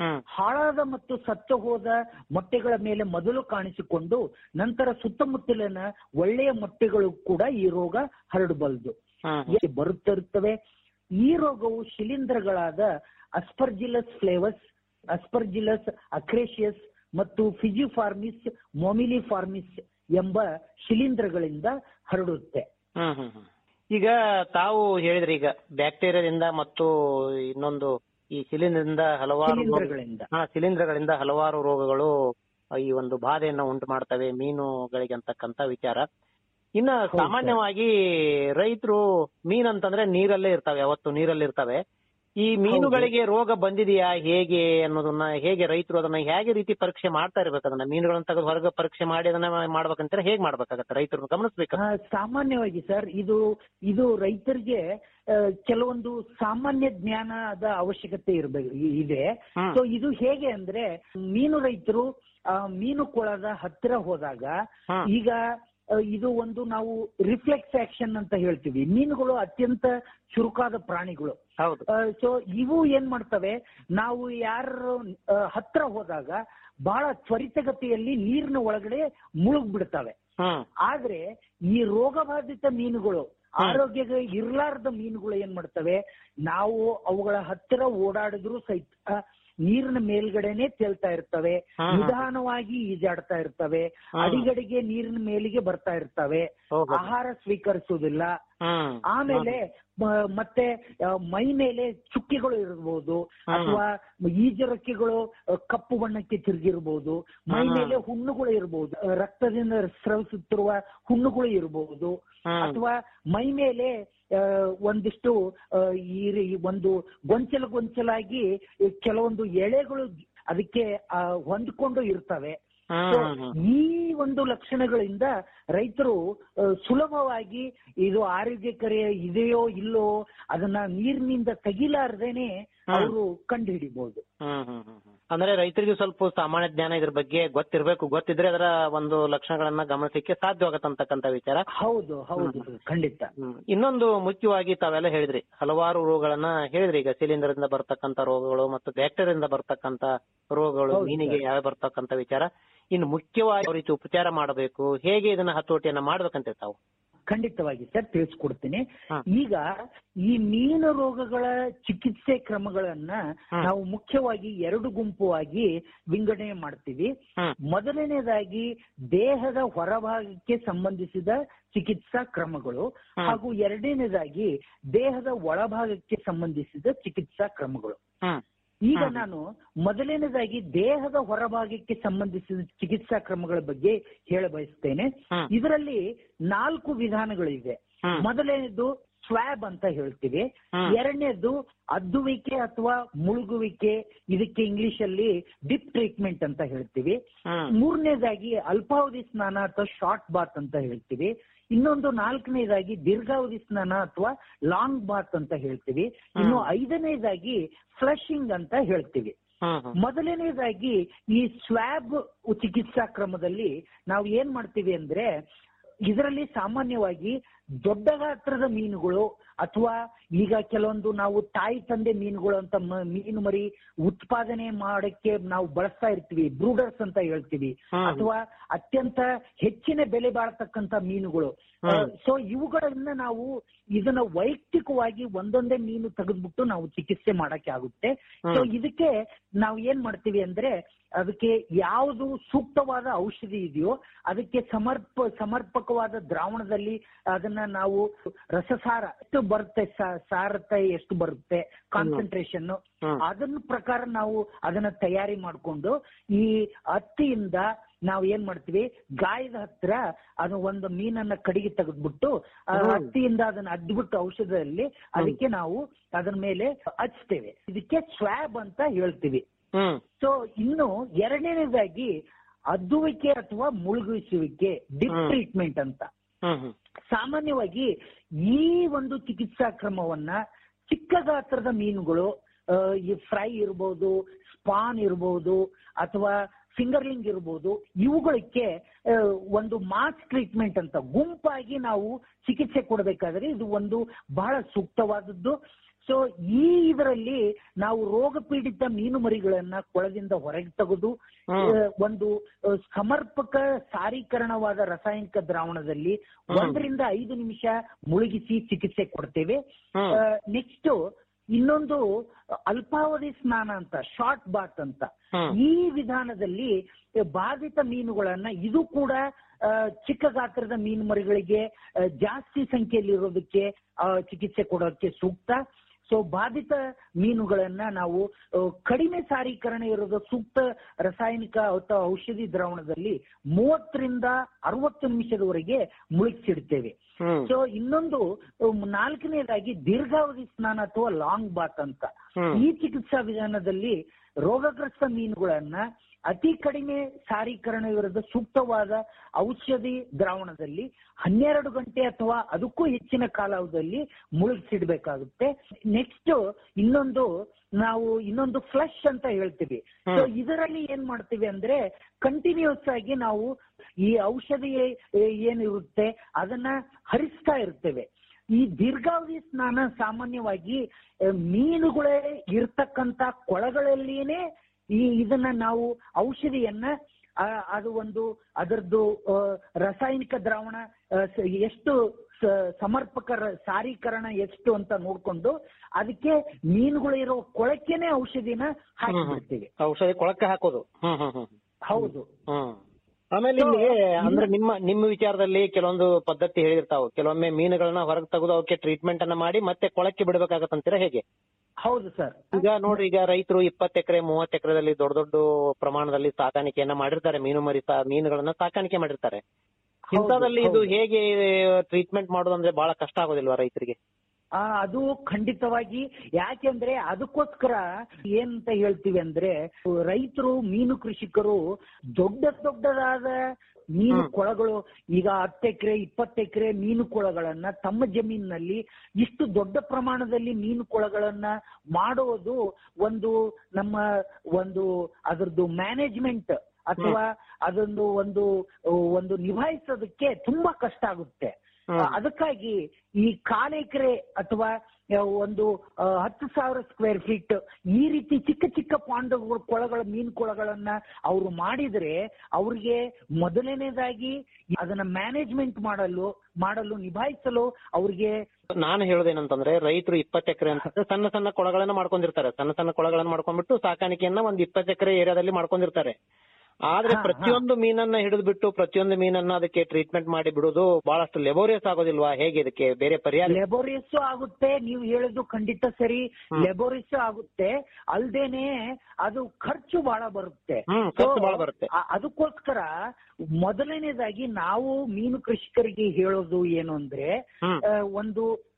ಹಾಳಾದ ಮತ್ತು ಸತ್ತು ಹೋದ ಮೊಟ್ಟೆಗಳ ಮೇಲೆ ಮೊದಲು ಕಾಣಿಸಿಕೊಂಡು ನಂತರ ಸುತ್ತಮುತ್ತಲಿನ ಒಳ್ಳೆಯ ಮೊಟ್ಟೆಗಳು ಕೂಡ ಈ ರೋಗ ಹರಡಬಲ್ಲದು ಬರುತ್ತಿರುತ್ತವೆ ಈ ರೋಗವು ಶಿಲೀಂಧ್ರಗಳಾದ ಅಸ್ಪರ್ಜಿಲಸ್ ಫ್ಲೇವಸ್ ಅಸ್ಪರ್ಜಿಲಸ್ ಅಕ್ರೇಷಿಯಸ್ ಮತ್ತು ಫಿಜಿಫಾರ್ಮಿಸ್ ಮೊಮಿಲಿಫಾರ್ಮಿಸ್ ಎಂಬ ಶಿಲೀಂಧ್ರಗಳಿಂದ ಹರಡುತ್ತೆ ಹ್ಮ್ ಹ್ಮ್ ಹ್ಮ್. ಈಗ ತಾವು ಹೇಳಿದ್ರಿ ಈಗ ಬ್ಯಾಕ್ಟೀರಿಯಾದಿಂದ ಮತ್ತು ಇನ್ನೊಂದು ಈ ಶಿಲೀಂಧ್ರದಿಂದ ಹಲವಾರು ರೋಗ- ಶಿಲೀಂಧ್ರಗಳಿಂದ. ಹಾ ಶಿಲೀಂಧ್ರಗಳಿಂದ ಹಲವಾರು ರೋಗಗಳು ಈ ಒಂದು ಬಾಧೆಯನ್ನ ಉಂಟು ಮಾಡ್ತವೆ ಮೀನುಗಳಿಗೆ ಅಂತಕ್ಕಂತ ವಿಚಾರ ಇನ್ನ ಸಾಮಾನ್ಯವಾಗಿ ರೈತರು ಮೀನ್ ಅಂತಂದ್ರೆ ನೀರಲ್ಲೇ ಇರ್ತಾವೆ ಯಾವತ್ತು ನೀರಲ್ಲಿ ಇರ್ತವೆ ಈ ಮೀನುಗಳಿಗೆ ರೋಗ ಬಂದಿದೆಯಾ ಹೇಗೆ ಅನ್ನೋದನ್ನ ಹೇಗೆ ರೈತರು ಅದನ್ನ ಹೇಗೆ ರೀತಿ ಪರೀಕ್ಷೆ ಮಾಡ್ತಾ ಇರ್ಬೇಕು ಅದನ್ನ ಮೀನುಗಳನ್ನ ತೆಗೆದು ಹೊರಗೆ ಪರೀಕ್ಷೆ ಮಾಡಿ ಅದನ್ನ ಮಾಡ್ಬೇಕಂತಾರೆ ಹೇಗ್ ಮಾಡ್ಬೇಕಾಗತ್ತೆ ರೈತರು ಗಮನಿಸ್ಬೇಕು ಆ, ಸಾಮಾನ್ಯವಾಗಿ ಸರ್ ಇದು ಇದು ರೈತರಿಗೆ ಆ, ಕೆಲವೊಂದು ಸಾಮಾನ್ಯ ಜ್ಞಾನದ ಅವಶ್ಯಕತೆ ಇರಬೇಕು ಇದೆ ಸೊ ಇದು ಹೇಗೆ ಅಂದ್ರೆ ಮೀನು ರೈತರು ಆ, ಮೀನು ಕೊಳದ ಹತ್ತಿರ ಹೋದಾಗ ಈಗ ಆ, ಇದು ಒಂದು ನಾವು ರಿಫ್ಲೆಕ್ಸ್ ಆಕ್ಷನ್ ಅಂತ ಹೇಳ್ತೀವಿ ಮೀನುಗಳು ಅತ್ಯಂತ ಚುರುಕಾದ ಪ್ರಾಣಿಗಳು ಹೌದು ಸೊ ಇವು ಏನ್ ಮಾಡ್ತವೆ ನಾವು ಯಾರು ಆ, ಹತ್ರ ಹೋದಾಗ ಬಹಳ ತ್ವರಿತಗತಿಯಲ್ಲಿ ನೀರಿನ ಒಳಗಡೆ ಮುಳುಗ್ ಬಿಡ್ತವೆ ಆದ್ರೆ ಈ ರೋಗಬಾಧಿತ ಮೀನುಗಳು ಆರೋಗ್ಯ ಇರ್ಲಾರ್ದ ಮೀನುಗಳು ಏನ್ ಮಾಡ್ತವೆ ನಾವು ಅವುಗಳ ಹತ್ತಿರ ಓಡಾಡಿದ್ರು ಸಹಿತ ನೀರಿನ ಮೇಲ್ಗಡೆನೆ ತೇಲ್ತಾ ಇರ್ತವೆ ನಿಧಾನವಾಗಿ ಈಜಾಡ್ತಾ ಇರ್ತವೆ ಅಡಿಗಡಿಗೆ ನೀರಿನ ಮೇಲಿಗೆ ಬರ್ತಾ ಇರ್ತವೆ ಆಹಾರ ಸ್ವೀಕರಿಸುವುದಿಲ್ಲ ಆಮೇಲೆ ಮ- ಮತ್ತೆ ಆ, ಮೈ ಮೇಲೆ ಚುಕ್ಕಿಗಳು ಇರಬಹುದು ಅಥವಾ ಈಜರಕ್ಕಿಗಳು ಆ, ಕಪ್ಪು ಬಣ್ಣಕ್ಕೆ ತಿರುಗಿರಬಹುದು ಮೈ ಮೇಲೆ ಹುಣ್ಣುಗಳು ಇರಬಹುದು ಆ, ರಕ್ತದಿಂದ ಸ್ರವಿಸುತ್ತಿರುವ ಹುಣ್ಣುಗಳು ಇರಬಹುದು ಅಥವಾ ಮೈ ಮೇಲೆ ಆ, ಒಂದಿಷ್ಟು ಆ, ಈ ರೀ- ಒಂದು ಗೊಂಚಲು ಗೊಂಚಲಾಗಿ ಕೆಲವೊಂದು ಎಳೆಗಳು ಅದಕ್ಕೆ ಆ, ಹೊಂದ್ಕೊಂಡು ಇರ್ತವೆ So, ಈ ಒಂದು ಲಕ್ಷಣಗಳಿಂದ ರೈತರು ಆ, ಸುಲಭವಾಗಿ ಇದು ಆರೋಗ್ಯಕರ ಇದೆಯೋ ಇಲ್ಲೋ ಅದನ್ನ ನೀರಿನಿಂದ ತೆಗಿಲಾರ್ದೇನೆ ಅವರು ಕಂಡು ಹಿಡಿಬಹುದು ಹ್ಮ್ ಹ್ಮ್ ಹ್ಮ್ ಹ್ಮ್. ಅಂದ್ರೆ ರೈತರಿಗೆ ಸ್ವಲ್ಪ ಸಾಮಾನ್ಯ ಜ್ಞಾನ ಇದ್ರ ಬಗ್ಗೆ ಗೊತ್ತಿರ್ಬೇಕು ಗೊತ್ತಿದ್ರೆ ಅದರ ಒಂದು ಲಕ್ಷಣಗಳನ್ನ ಗಮನಿಸಲಿಕ್ಕೆ ಸಾಧ್ಯವಾಗತ್ತೆ ಅಂತಕ್ಕಂತ ವಿಚಾರ ಹೌದು ಹೌದು ಖಂಡಿತ ಇನ್ನೊಂದು ಮುಖ್ಯವಾಗಿ ತಾವೆಲ್ಲ ಹೇಳಿದ್ರಿ ಹಲವಾರು ರೋಗಗಳನ್ನ ಹೇಳಿದ್ರಿ ಈಗ ಶಿಲೀಂಧ್ರದಿಂದ ಬರ್ತಕ್ಕಂತ ರೋಗಗಳು ಮತ್ತು ಬ್ಯಾಕ್ಟೀರಿಯಿಂದ ಬರ್ತಕ್ಕಂತ ರೋಗಗಳು ಹೌದು ಮೀನಿಗೆ ಸರ್. ಯಾವ ಬರ್ತಕ್ಕಂತ ವಿಚಾರ ಇನ್ನು ಮುಖ್ಯವಾಗಿ ಯಾವ ರೀತಿ ಉಪಚಾರ ಮಾಡಬೇಕು ಹೇಗೆ ಇದನ್ನ ಹತೋಟಿಯನ್ನ ಮಾಡ್ಬೇಕಂತ ತಾವು ಖಂಡಿತವಾಗಿ ಸರ್ ತಿಳಿಸ್ಕೊಡ್ತೀನಿ ಈಗ ಈ ಮೀನು ರೋಗಗಳ ಚಿಕಿತ್ಸೆ ಕ್ರಮಗಳನ್ನ ನಾವು ಮುಖ್ಯವಾಗಿ ಎರಡು ಗುಂಪುವಾಗಿ ವಿಂಗಡಣೆ ಮಾಡ್ತೀವಿ ಮೊದಲನೇದಾಗಿ ದೇಹದ ಹೊರಭಾಗಕ್ಕೆ ಸಂಬಂಧಿಸಿದ ಚಿಕಿತ್ಸಾ ಕ್ರಮಗಳು ಹಾಗೂ ಎರಡನೇದಾಗಿ ದೇಹದ ಒಳಭಾಗಕ್ಕೆ ಸಂಬಂಧಿಸಿದ ಚಿಕಿತ್ಸಾ ಕ್ರಮಗಳು ಈಗ ನಾನು ಮೊದಲನೇದಾಗಿ ದೇಹದ ಹೊರಭಾಗಕ್ಕೆ ಸಂಬಂಧಿಸಿದ ಚಿಕಿತ್ಸಾ ಕ್ರಮಗಳ ಬಗ್ಗೆ ಹೇಳ ಬಯಸ್ತೇನೆ ಇದರಲ್ಲಿ ನಾಲ್ಕು ವಿಧಾನಗಳಿವೆ ಮೊದಲನೇದು ಸ್ವಾಬ್ ಅಂತ ಹೇಳ್ತೀವಿ ಎರಡನೇದು ಅದ್ದುವಿಕೆ ಅಥವಾ ಮುಳುಗುವಿಕೆ ಇದಕ್ಕೆ ಇಂಗ್ಲಿಷ್ ಅಲ್ಲಿ ಡಿಪ್ ಟ್ರೀಟ್ಮೆಂಟ್ ಅಂತ ಹೇಳ್ತೀವಿ ಮೂರನೇದಾಗಿ ಅಲ್ಪಾವಧಿ ಸ್ನಾನ ಅಥವಾ ಶಾರ್ಟ್ ಬಾತ್ ಅಂತ ಹೇಳ್ತೀವಿ ಇನ್ನೊಂದು ನಾಲ್ಕನೇದಾಗಿ ದೀರ್ಘಾವಧಿ ಸ್ನಾನ ಅಥವಾ ಲಾಂಗ್ ಬಾತ್ ಅಂತ ಹೇಳ್ತೀವಿ ಇನ್ನು ಐದನೇದಾಗಿ ಫ್ಲಶಿಂಗ್ ಅಂತ ಹೇಳ್ತೀವಿ ಮೊದಲನೇದಾಗಿ ಈ ಸ್ವ್ಯಾಬ್ ಚಿಕಿತ್ಸಾ ಕ್ರಮದಲ್ಲಿ ನಾವು ಏನ್ ಮಾಡ್ತೀವಿ ಅಂದ್ರೆ ಇದರಲ್ಲಿ ಸಾಮಾನ್ಯವಾಗಿ ದೊಡ್ಡ ಗಾತ್ರದ ಮೀನುಗಳು ಅಥವಾ ಈಗ ಕೆಲವೊಂದು ನಾವು ತಾಯಿ ತಂದೆ ಮೀನುಗಳು ಅಂತ ಮ- ಮೀನು ಮರಿ ಉತ್ಪಾದನೆ ಮಾಡಕ್ಕೆ ನಾವು ಬಳಸ್ತಾ ಇರ್ತೀವಿ ಬ್ರೂಡರ್ಸ್ ಅಂತ ಹೇಳ್ತೀವಿ ಅಥವಾ ಅತ್ಯಂತ ಹೆಚ್ಚಿನ ಬೆಲೆ ಬಾಳತಕ್ಕಂತ ಮೀನುಗಳು ಸೊ ಇವುಗಳನ್ನ ನಾವು ಇದನ್ನ ವೈಯಕ್ತಿಕವಾಗಿ ಒಂದೊಂದೇ ಮೀನು ತೆಗೆದ್ಬಿಟ್ಟು ನಾವು ಚಿಕಿತ್ಸೆ ಮಾಡಕ್ಕೆ ಆಗುತ್ತೆ ಸೊ ಇದಕ್ಕೆ ನಾವು ಏನ್ ಮಾಡ್ತೀವಿ ಅಂದ್ರೆ ಅದಕ್ಕೆ ಯಾವುದು ಸೂಕ್ತವಾದ ಔಷಧಿ ಇದೆಯೋ ಅದಕ್ಕೆ ಸಮರ್ಪ ಸಮರ್ಪಕವಾದ ದ್ರಾವಣದಲ್ಲಿ ಅದನ್ನ ನಾವು ರಸಸಾರ ಎಷ್ಟು ಬರುತ್ತೆ ಸಾ- ಸಾರತೆ ಎಷ್ಟು ಬರುತ್ತೆ ಕಾನ್ಸಂಟ್ರೇಷನ್ ಅದನ್ನ ಪ್ರಕಾರ ನಾವು ಅದನ್ನ ತಯಾರಿ ಮಾಡ್ಕೊಂಡು ಈ ಹತ್ತಿಯಿಂದ ನಾವು ಏನ್ ಮಾಡ್ತೀವಿ ಗಾಯದ ಹತ್ರ ಅದು ಒಂದು ಮೀನನ್ನ ಕಡಿಗೆ ತೆಗೆದ್ಬಿಟ್ಟು ಆ ಹತ್ತಿಯಿಂದ ಅದನ್ನ ಅದ್ಬಿಟ್ಟು ಔಷಧದಲ್ಲಿ ಅದಕ್ಕೆ ನಾವು ಅದರ ಮೇಲೆ ಹಚ್ತೇವೆ ಇದಕ್ಕೆ ಸ್ವ್ಯಾಬ್ ಅಂತ ಹೇಳ್ತೀವಿ ಸೊ ಇನ್ನು ಎರಡನೇದಾಗಿ ಅದ್ದುವಿಕೆ ಅಥವಾ ಮುಳುಗಿಸುವಿಕೆ ಡಿಪ್ ಟ್ರೀಟ್ಮೆಂಟ್ ಅಂತ ಸಾಮಾನ್ಯವಾಗಿ ಈ ಒಂದು ಚಿಕಿತ್ಸಾ ಕ್ರಮವನ್ನ ಚಿಕ್ಕ ಗಾತ್ರದ ಮೀನುಗಳು ಆ, ಈ ಫ್ರೈ ಇರ್ಬೋದು ಸ್ಪಾನ್ ಇರ್ಬೋದು ಅಥವಾ ಫಿಂಗರ್ಲಿಂಗ್ ಇರ್ಬೋದು ಇವುಗಳಿಗೆ ಆ, ಒಂದು ಮಾಸ್ ಟ್ರೀಟ್ಮೆಂಟ್ ಅಂತ ಗುಂಪಾಗಿ ನಾವು ಚಿಕಿತ್ಸೆ ಕೊಡಬೇಕಾದ್ರೆ ಇದು ಒಂದು ಬಹಳ ಸೂಕ್ತವಾದದ್ದು ಸೊ ಈ ಇದರಲ್ಲಿ ನಾವು ರೋಗ ಪೀಡಿತ ಮೀನು ಮರಿಗಳನ್ನ ಕೊಳದಿಂದ ಹೊರಗೆ ತೆಗೆದು ಆ, ಒಂದು ಆ, ಸಮರ್ಪಕ ಸಾರೀಕರಣವಾದ ರಾಸಾಯನಿಕ ದ್ರಾವಣದಲ್ಲಿ ಒಂದರಿಂದ ಐದು ನಿಮಿಷ ಮುಳುಗಿಸಿ ಚಿಕಿತ್ಸೆ ಕೊಡ್ತೇವೆ ನೆಕ್ಸ್ಟ್ ಇನ್ನೊಂದು ಅಲ್ಪಾವಧಿ ಸ್ನಾನ ಅಂತ ಶಾರ್ಟ್ ಬಾತ್ ಅಂತ ಈ ವಿಧಾನದಲ್ಲಿ ಬಾಧಿತ ಮೀನುಗಳನ್ನ ಇದು ಕೂಡ ಆ, ಚಿಕ್ಕ ಗಾತ್ರದ ಮೀನು ಮರಿಗಳಿಗೆ ಆ, ಜಾಸ್ತಿ ಸಂಖ್ಯೆಯಲ್ಲಿ ಇರೋದಕ್ಕೆ ಆ, ಚಿಕಿತ್ಸೆ ಕೊಡೋಕೆ ಸೂಕ್ತ ಸೊ ಬಾಧಿತ ಮೀನುಗಳನ್ನ ನಾವು ಆ, ಕಡಿಮೆ ಸಾರೀಕರಣ ಇರೋದು ಸೂಕ್ತ ರಾಸಾಯನಿಕ ಅಥವಾ ಔಷಧಿ ದ್ರಾವಣದಲ್ಲಿ ಮೂವತ್ತರಿಂದ ಅರವತ್ತು ನಿಮಿಷದವರೆಗೆ ಮುಳುಗಿಸಿಡ್ತೇವೆ ಸೊ ಇನ್ನೊಂದು ಉಮ್, ನಾಲ್ಕನೇದಾಗಿ ದೀರ್ಘಾವಧಿ ಸ್ನಾನ ಅಥವಾ ಲಾಂಗ್ ಬಾತ್ ಅಂತ ಈ ಚಿಕಿತ್ಸಾ ವಿಧಾನದಲ್ಲಿ ರೋಗಗ್ರಸ್ತ ಮೀನುಗಳನ್ನ ಅತಿ ಕಡಿಮೆ ಸಾರೀಕರಣ ವಿರುದ್ಧ ಸೂಕ್ತವಾದ ಔಷಧಿ ದ್ರಾವಣದಲ್ಲಿ ಹನ್ನೆರಡು ಗಂಟೆ ಅಥವಾ ಅದಕ್ಕೂ ಹೆಚ್ಚಿನ ಕಾಲಾವಧಿಯಲ್ಲಿ ಮುಳುಗಿಸಿಡ್ಬೇಕಾಗುತ್ತೆ ನೆಕ್ಸ್ಟ್ ಇನ್ನೊಂದು ನಾವು ಇನ್ನೊಂದು ಫ್ಲಶ್ ಅಂತ ಹೇಳ್ತೀವಿ ಸೊ ಇದರಲ್ಲಿ ಏನ್ ಮಾಡ್ತೀವಿ ಅಂದ್ರೆ ಕಂಟಿನ್ಯೂಸ್ ಆಗಿ ನಾವು ಈ ಔಷಧಿ ಏ- ಏನಿರುತ್ತೆ ಅದನ್ನ ಹರಿಸ್ತಾ ಇರ್ತೇವೆ ಈ ದೀರ್ಘಾವಧಿ ಸ್ನಾನ ಸಾಮಾನ್ಯವಾಗಿ ಆ, ಮೀನುಗಳೇ ಇರ್ತಕ್ಕಂತ ಕೊಳಗಳಲ್ಲಿಯೇ ಈ ಇದನ್ನ ನಾವು ಔಷಧಿಯನ್ನ ಆ, ಅದು ಒಂದು ಅದರದ್ದು ಆ, ರಾಸಾಯನಿಕ ದ್ರಾವಣ ಆ, ಸ- ಎಷ್ಟು ಸ- ಸಮರ್ಪಕ ರ- ಸಾರೀಕರಣ ಎಷ್ಟು ಅಂತ ನೋಡ್ಕೊಂಡು ಅದಕ್ಕೆ ಮೀನುಗಳು ಇರೋ ಕೊಳಕೆನೆ ಔಷಧಿನ ಹಾಕಿಬಿಡ್ತೀವಿ ಔಷಧಿ ಕೊಳಕ್ಕೆ ಹಾಕೋದು ಹ್ಮ್ ಹ್ಮ್ ಹ್ಮ್ ಹೌದು ಹ್ಮ್ ಆಮೇಲೆ ಇಲ್ಲಿ ಅಂದ್ರೆ ನಿಮ್ಮ ನಿಮ್ಮ ವಿಚಾರದಲ್ಲಿ ಕೆಲವೊಂದು ಪದ್ಧತಿ ಹೇಳಿರ್ತಾವ ಕೆಲವೊಮ್ಮೆ ಮೀನುಗಳನ್ನ ಹೊರಗೆ ತೆಗೆದು ಅವಕ್ಕೆ ಟ್ರೀಟ್ಮೆಂಟ್ ಅನ್ನ ಮಾಡಿ ಮತ್ತೆ ಕೊಳಕ್ಕೆ ಬಿಡಬೇಕಾಗತ್ತಂತೀರಾ ಹೇಗೆ ಹೌದು ಸರ್ ಈಗ ನೋಡ್ರಿ ಈಗ ರೈತರು ಇಪ್ಪತ್ತು ಎಕರೆ ಮೂವತ್ತು ಎಕರೆದಲ್ಲಿ ದೊಡ್ಡ ದೊಡ್ಡ ಪ್ರಮಾಣದಲ್ಲಿ ಸಾಕಾಣಿಕೆಯನ್ನ ಮಾಡಿರ್ತಾರೆ ಮೀನು ಮರಿ ಸಾ- ಮೀನುಗಳನ್ನ ಸಾಕಾಣಿಕೆ ಮಾಡಿರ್ತಾರೆ ಇಂಥದ್ರಲ್ಲಿ ಇದು ಹೇಗೆ ಟ್ರೀಟ್ಮೆಂಟ್ ಮಾಡೋದಂದ್ರೆ ಬಹಳ ಕಷ್ಟ ಆಗೋದಿಲ್ವಾ ರೈತರಿಗೆ ಆ ಅದು ಖಂಡಿತವಾಗಿ ಯಾಕೆಂದ್ರೆ ಅದಕ್ಕೋಸ್ಕರ ಏನಂತ ಹೇಳ್ತೀವಿ ಅಂದ್ರೆ ರೈತರು ಮೀನು ಕೃಷಿಕರು ದೊಡ್ಡ ದೊಡ್ಡದಾದ ಮೀನು ಕೊಳಗಳು ಈಗ ಹತ್ತು ಎಕರೆ ಇಪ್ಪತ್ತು ಎಕರೆ ಮೀನು ಕೊಳಗಳನ್ನ ತಮ್ಮ ಜಮೀನಿನಲ್ಲಿ ಇಷ್ಟು ದೊಡ್ಡ ಪ್ರಮಾಣದಲ್ಲಿ ಮೀನು ಕೊಳಗಳನ್ನ ಮಾಡೋದು ಒಂದು ನಮ್ಮ ಒಂದು ಅದರದ್ದು ಮ್ಯಾನೇಜ್ಮೆಂಟ್ ಅಥವಾ ಅದೊಂದು ಒಂದು ಒಂದು ನಿಭಾಯಿಸೋದಕ್ಕೆ ತುಂಬಾ ಕಷ್ಟ ಆಗುತ್ತೆ ಅದಕ್ಕಾಗಿ ಈ ಕಾಲ್ ಎಕರೆ ಅಥವಾ ಆ, ಒಂದು ಆ, ಹತ್ತು ಸಾವಿರ ಸ್ಕ್ವೇರ್ ಫೀಟ್ ಈ ರೀತಿ ಚಿಕ್ಕ ಚಿಕ್ಕ ಪಾಂಡಗಳು ಕೊಳಗಳ ಮೀನು ಕೊಳಗಳನ್ನ ಅವರು ಮಾಡಿದ್ರೆ ಅವ್ರಿಗೆ ಮೊದಲನೇದಾಗಿ ಅದನ್ನ ಮ್ಯಾನೇಜ್ಮೆಂಟ್ ಮಾಡಲು ಮಾಡಲು ನಿಭಾಯಿಸಲು ಅವ್ರಿಗೆ ನಾನು ಹೇಳೋದೇನಂತಂದ್ರೆ ರೈತರು ಇಪ್ಪತ್ತು ಎಕರೆ ಅಂತಂದ್ರೆ ಸಣ್ಣ ಸಣ್ಣ ಕೊಳಗಳನ್ನ ಮಾಡ್ಕೊಂಡಿರ್ತಾರೆ ಸಣ್ಣ ಸಣ್ಣ ಕೊಳಗಳನ್ನ ಮಾಡ್ಕೊಂಡ್ಬಿಟ್ಟು ಸಾಕಾಣಿಕೆಯನ್ನ ಒಂದ್ ಇಪ್ಪತ್ತು ಎಕರೆ ಏರಿಯಾದಲ್ಲಿ ಮಾಡ್ಕೊಂಡಿರ್ತಾರೆ ಆದ್ರೆ ಪ್ರತಿಯೊಂದು ಮೀನನ್ನ ಹಿಡಿದು ಬಿಟ್ಟು ಪ್ರತಿಯೊಂದು ಮೀನನ್ನ ಅದಕ್ಕೆ ಟ್ರೀಟ್ಮೆಂಟ್ ಮಾಡಿ ಬಿಡೋದು ಬಹಳಷ್ಟು ಲೆಬೋರಿಯಸ್ ಆಗೋದಿಲ್ವಾ ಹೇಗೆ ಇದಕ್ಕೆ ಬೇರೆ ಪರಿಹಾರ ಲೆಬೋರಿಯಸ್ ಆಗುತ್ತೆ ನೀವು ಹೇಳೋದು ಖಂಡಿತ ಸರಿ ಲೆಬೋರಿಯಸ್ ಆಗುತ್ತೆ ಅಲ್ದೇನೆ ಅದು ಖರ್ಚು ಬಹಳ ಬರುತ್ತೆ ಹ್ಮ್, ಖರ್ಚು So, ಬಹಳ ಬರುತ್ತೆ. ಆ- ಅದಕ್ಕೋಸ್ಕರ ಮೊದಲನೇದಾಗಿ ನಾವು ಮೀನು ಕೃಷಿಕರಿಗೆ ಹೇಳೋದು ಏನು ಅಂದ್ರೆ ಆ, ಒಂದು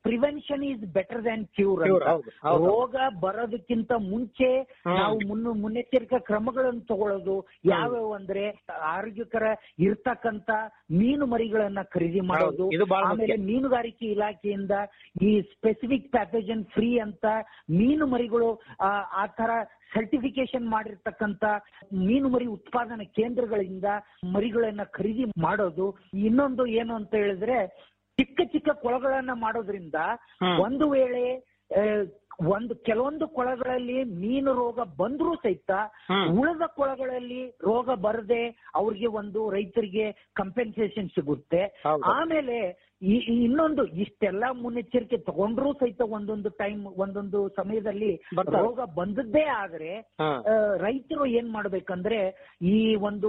prevention is better than cure Cure, ಹೌದು, ಹೌದು. ರೋಗ ಬರೋದಕ್ಕಿಂತ ಮುಂಚೆ ಹ್ಮ್. ನಾವು ಮುನ್ನ ಮುನ್ನೆಚ್ಚರಿಕಾ ಕ್ರಮಗಳನ್ನು ತಗೊಳ್ಳೋದು ಯಾವ್ಯಾವ ಅಂದ್ರೆ ಆರೋಗ್ಯಕರ ಇರ್ತಕ್ಕಂತ ಮೀನು ಮರಿಗಳನ್ನ ಖರೀದಿ ಮಾಡೋದು ಇದು ಬಹಳ ಮುಖ್ಯ. ಆಮೇಲೆ ಮೀನುಗಾರಿಕೆ ಇಲಾಖೆಯಿಂದ ಈ ಸ್ಪೆಸಿಫಿಕ್ ಪ್ಯಾಥೋಜನ್ ಫ್ರೀ ಅಂತ ಮೀನು ಮರಿಗಳು ಆ, ಆ ತರ ಸರ್ಟಿಫಿಕೇಶನ್ ಮಾಡಿರ್ತಕ್ಕಂತ ಮೀನು ಮರಿ ಉತ್ಪಾದನಾ ಕೇಂದ್ರಗಳಿಂದ ಮರಿಗಳನ್ನ ಖರೀದಿ ಮಾಡೋದು ಇನ್ನೊಂದು ಏನು ಅಂತ ಹೇಳಿದ್ರೆ ಚಿಕ್ಕ ಚಿಕ್ಕ ಕೊಳಗಳನ್ನ ಮಾಡೋದ್ರಿಂದ ಹ್ಮ್. ಒಂದು ವೇಳೆ ಆ, ಒಂದು ಕೆಲವೊಂದು ಕೊಳಗಳಲ್ಲಿ ಮೀನು ರೋಗ ಬಂದ್ರೂ ಸಹಿತ ಹ್ಮ್. ಉಳಿದ ಕೊಳಗಳಲ್ಲಿ ರೋಗ ಬರದೆ ಅವ್ರಿಗೆ ಒಂದು ರೈತರಿಗೆ ಕಂಪೆನ್ಸೇಷನ್ ಸಿಗುತ್ತೆ ಹೌದು. ಆಮೇಲೆ ಈ ಈ ಇನ್ನೊಂದು ಇಷ್ಟೆಲ್ಲಾ ಮುನ್ನೆಚ್ಚರಿಕೆ ತಗೊಂಡ್ರೂ ಸಹಿತ ಒಂದೊಂದು ಟೈಮ್ ಒಂದೊಂದು ಸಮಯದಲ್ಲಿ ಬರ್ತಾರೆ. ರೋಗ ಬಂದದ್ದೇ ಆದ್ರೆ ಹಾ. ಆ, ರೈತರು ಏನ್ ಮಾಡ್ಬೇಕಂದ್ರೆ ಈ ಒಂದು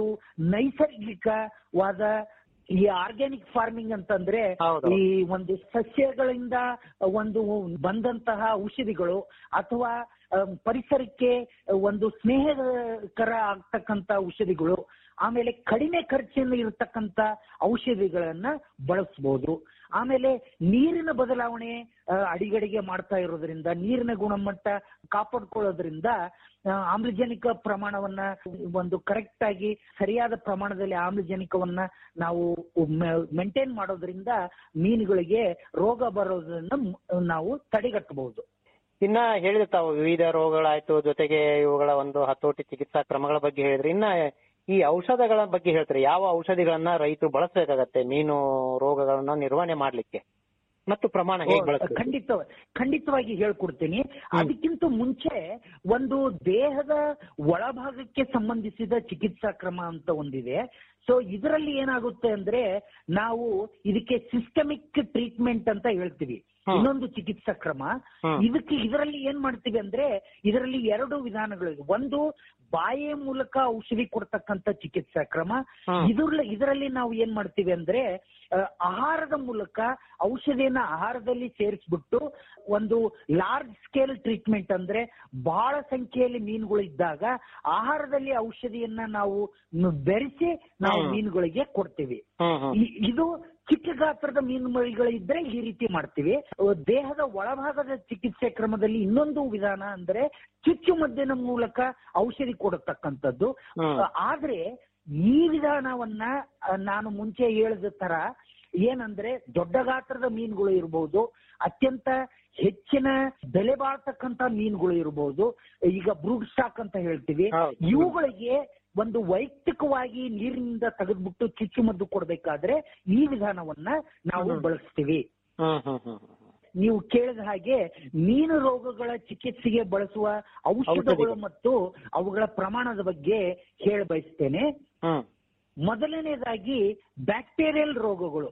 ನೈಸರ್ಗಿಕವಾದ ಈ ಆರ್ಗ್ಯಾನಿಕ್ ಫಾರ್ಮಿಂಗ್ ಅಂತಂದ್ರೆ ಹೌದು. ಈ ಒಂದು ಸಸ್ಯಗಳಿಂದ ಒಂದು ಬಂದಂತಹ ಔಷಧಿಗಳು ಅಥವಾ ಅಮ್, ಪರಿಸರಕ್ಕೆ ಒಂದು ಸ್ನೇಹಕರ ಆಗ್ತಕ್ಕಂತ ಔಷಧಿಗಳು ಆಮೇಲೆ ಕಡಿಮೆ ಖರ್ಚಿನ ಇರತಕ್ಕಂತ ಔಷಧಿಗಳನ್ನ ಬಳಸಬಹುದು ಆಮೇಲೆ ನೀರಿನ ಬದಲಾವಣೆ ಆ, ಅಡಿಗಡಿಗೆ ಮಾಡ್ತಾ ಇರೋದ್ರಿಂದ ನೀರಿನ ಗುಣಮಟ್ಟ ಕಾಪಾಡ್ಕೊಳ್ಳೋದ್ರಿಂದ ಆ, ಆಮ್ಲಜನಕ ಪ್ರಮಾಣವನ್ನ ಒಂದು ಕರೆಕ್ಟ್ ಆಗಿ ಸರಿಯಾದ ಪ್ರಮಾಣದಲ್ಲಿ ಆಮ್ಲಜನಕವನ್ನ ನಾವು ಮೇಂಟೈನ್ ಮಾಡೋದ್ರಿಂದ ಮೀನುಗಳಿಗೆ ರೋಗ ಬರೋದನ್ನ ಮ್- ನಾವು ತಡೆಗಟ್ಟಬಹುದು ಇನ್ನ ಹೇಳಿದ್ರೆ ತಾವು ವಿವಿಧ ರೋಗಗಳಾಯ್ತು ಜೊತೆಗೆ ಇವುಗಳ ಒಂದು ಹತೋಟಿ ಚಿಕಿತ್ಸಾ ಕ್ರಮಗಳ ಬಗ್ಗೆ ಹೇಳಿದ್ರೆ ಇನ್ನ ಈ ಔಷಧಗಳ ಬಗ್ಗೆ ಹೇಳ್ತಾರೆ ಯಾವ ಔಷಧಿಗಳನ್ನ ರೈತರು ಬಳಸಬೇಕಾಗತ್ತೆ ಮೀನು ರೋಗಗಳನ್ನ ನಿರ್ವಹಣೆ ಮಾಡ್ಲಿಕ್ಕೆ ಮತ್ತು ಪ್ರಮಾಣ ಹೇಗೆ ಬಳಸಬೇಕು ಖಂಡಿತ ಖಂಡಿತವಾಗಿ ಹೇಳ್ಕೊಡ್ತೀನಿ ಅದಕ್ಕಿಂತ ಮುಂಚೆ ಒಂದು ದೇಹದ ಒಳಭಾಗಕ್ಕೆ ಸಂಬಂಧಿಸಿದ ಚಿಕಿತ್ಸಾ ಕ್ರಮ ಅಂತ ಒಂದಿದೆ ಸೊ ಇದರಲ್ಲಿ ಏನಾಗುತ್ತೆ ಅಂದ್ರೆ ನಾವು ಇದಕ್ಕೆ ಸಿಸ್ಟಮಿಕ್ ಟ್ರೀಟ್ಮೆಂಟ್ ಅಂತ ಹೇಳ್ತೀವಿ ಇನ್ನೊಂದು ಚಿಕಿತ್ಸಾ ಕ್ರಮ ಇದಕ್ಕೆ ಇದರಲ್ಲಿ ಏನ್ ಮಾಡ್ತೀವಿ ಅಂದ್ರೆ ಇದರಲ್ಲಿ ಎರಡು ವಿಧಾನಗಳಿವೆ ಒಂದು ಬಾಯಿಯ ಮೂಲಕ ಔಷಧಿ ಕೊಡ್ತಕ್ಕಂತ ಚಿಕಿತ್ಸಾ ಕ್ರಮ ಇದ್ರಲ್ಲಿ ಇದರಲ್ಲಿ ನಾವು ಏನ್ ಮಾಡ್ತೀವಿ ಅಂದ್ರೆ ಆ, ಆಹಾರದ ಮೂಲಕ ಔಷಧಿಯನ್ನ ಆಹಾರದಲ್ಲಿ ಸೇರಿಸ್ಬಿಟ್ಟು ಒಂದು ಲಾರ್ಜ್ ಸ್ಕೇಲ್ ಟ್ರೀಟ್ಮೆಂಟ್ ಅಂದ್ರೆ ಬಹಳ ಸಂಖ್ಯೆಯಲ್ಲಿ ಮೀನುಗಳು ಇದ್ದಾಗ ಆಹಾರದಲ್ಲಿ ಔಷಧಿಯನ್ನ ನಾವು ಮ್- ಬೆರೆಸಿ ನಾವು ಹ್ಮ್. ಮೀನುಗಳಿಗೆ ಕೊಡ್ತೀವಿ ಹ್ಮ್ ಹ್ಮ್ ಇ- ಇದು ಚಿಕ್ಕ ಗಾತ್ರದ ಮೀನು ಮರಿಗಳಿದ್ರೆ ಈ ರೀತಿ ಮಾಡ್ತೀವಿ ಅಹ್ ದೇಹದ ಒಳಭಾಗದ ಚಿಕಿತ್ಸೆ ಕ್ರಮದಲ್ಲಿ ಇನ್ನೊಂದು ವಿಧಾನ ಅಂದ್ರೆ ಚುಚ್ಚುಮದ್ದಿನ ಮೂಲಕ ಔಷಧಿ ಕೊಡತಕ್ಕಂಥದ್ದು ಹ್ಮ್. ಅಹ್ ಆದ್ರೆ ಈ ವಿಧಾನವನ್ನ ಅಹ್ ನಾನು ಮುಂಚೆ ಹೇಳಿದ ತರ ಏನಂದ್ರೆ ದೊಡ್ಡ ಗಾತ್ರದ ಮೀನುಗಳು ಇರಬಹುದು ಅತ್ಯಂತ ಹೆಚ್ಚಿನ ಬೆಲೆ ಬಾಳ್ತಕ್ಕಂತ ಮೀನುಗಳು ಇರಬಹುದು ಈಗ ಬ್ರೂಡ್ ಸ್ಟಾಕ್ ಅಂತ ಹೇಳ್ತೀವಿ ಹೌದು. ಇವುಗಳಿಗೆ ಒಂದು ವೈಯಕ್ತಿಕವಾಗಿ ನೀರಿನಿಂದ ತೆಗೆದ್ಬಿಟ್ಟು ಚುಚ್ಚುಮದ್ದು ಕೊಡ್ಬೇಕಾದ್ರೆ ಈ ವಿಧಾನವನ್ನ ನಾವು ಹ್ಮ್. ಬಳಸ್ತೀವಿ ಹ್ಮ್ ಹ್ಮ್ ಹ್ಮ್ ಹ್ಮ್. ನೀವು ಕೇಳಿದ ಹಾಗೆ ಮೀನು ರೋಗಗಳ ಚಿಕಿತ್ಸೆಗೆ ಬಳಸುವ ಔಷಧಗಳು ಔಷಧಿಗಳು. ಮತ್ತು ಅವುಗಳ ಪ್ರಮಾಣದ ಬಗ್ಗೆ ಹೇಳ ಬಯಸ್ತೇನೆ ಹ್ಮ್ ಮೊದಲನೇದಾಗಿ ಬ್ಯಾಕ್ಟೀರಿಯಲ್ ರೋಗಗಳು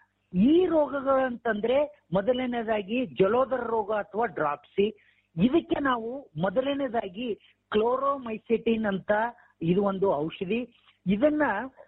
ಈ ರೋಗಗಳಂತಂದ್ರೆ ಮೊದಲನೇದಾಗಿ ಜಲೋದರ ರೋಗ ಅಥವಾ ಡ್ರಾಪ್ಸಿ ಇದಕ್ಕೆ ನಾವು ಮೊದಲನೇದಾಗಿ ಕ್ಲೋರೋಮೈಸಿಟಿನ್ ಅಂತ ಇದು ಒಂದು ಔಷಧಿ ಇದನ್ನ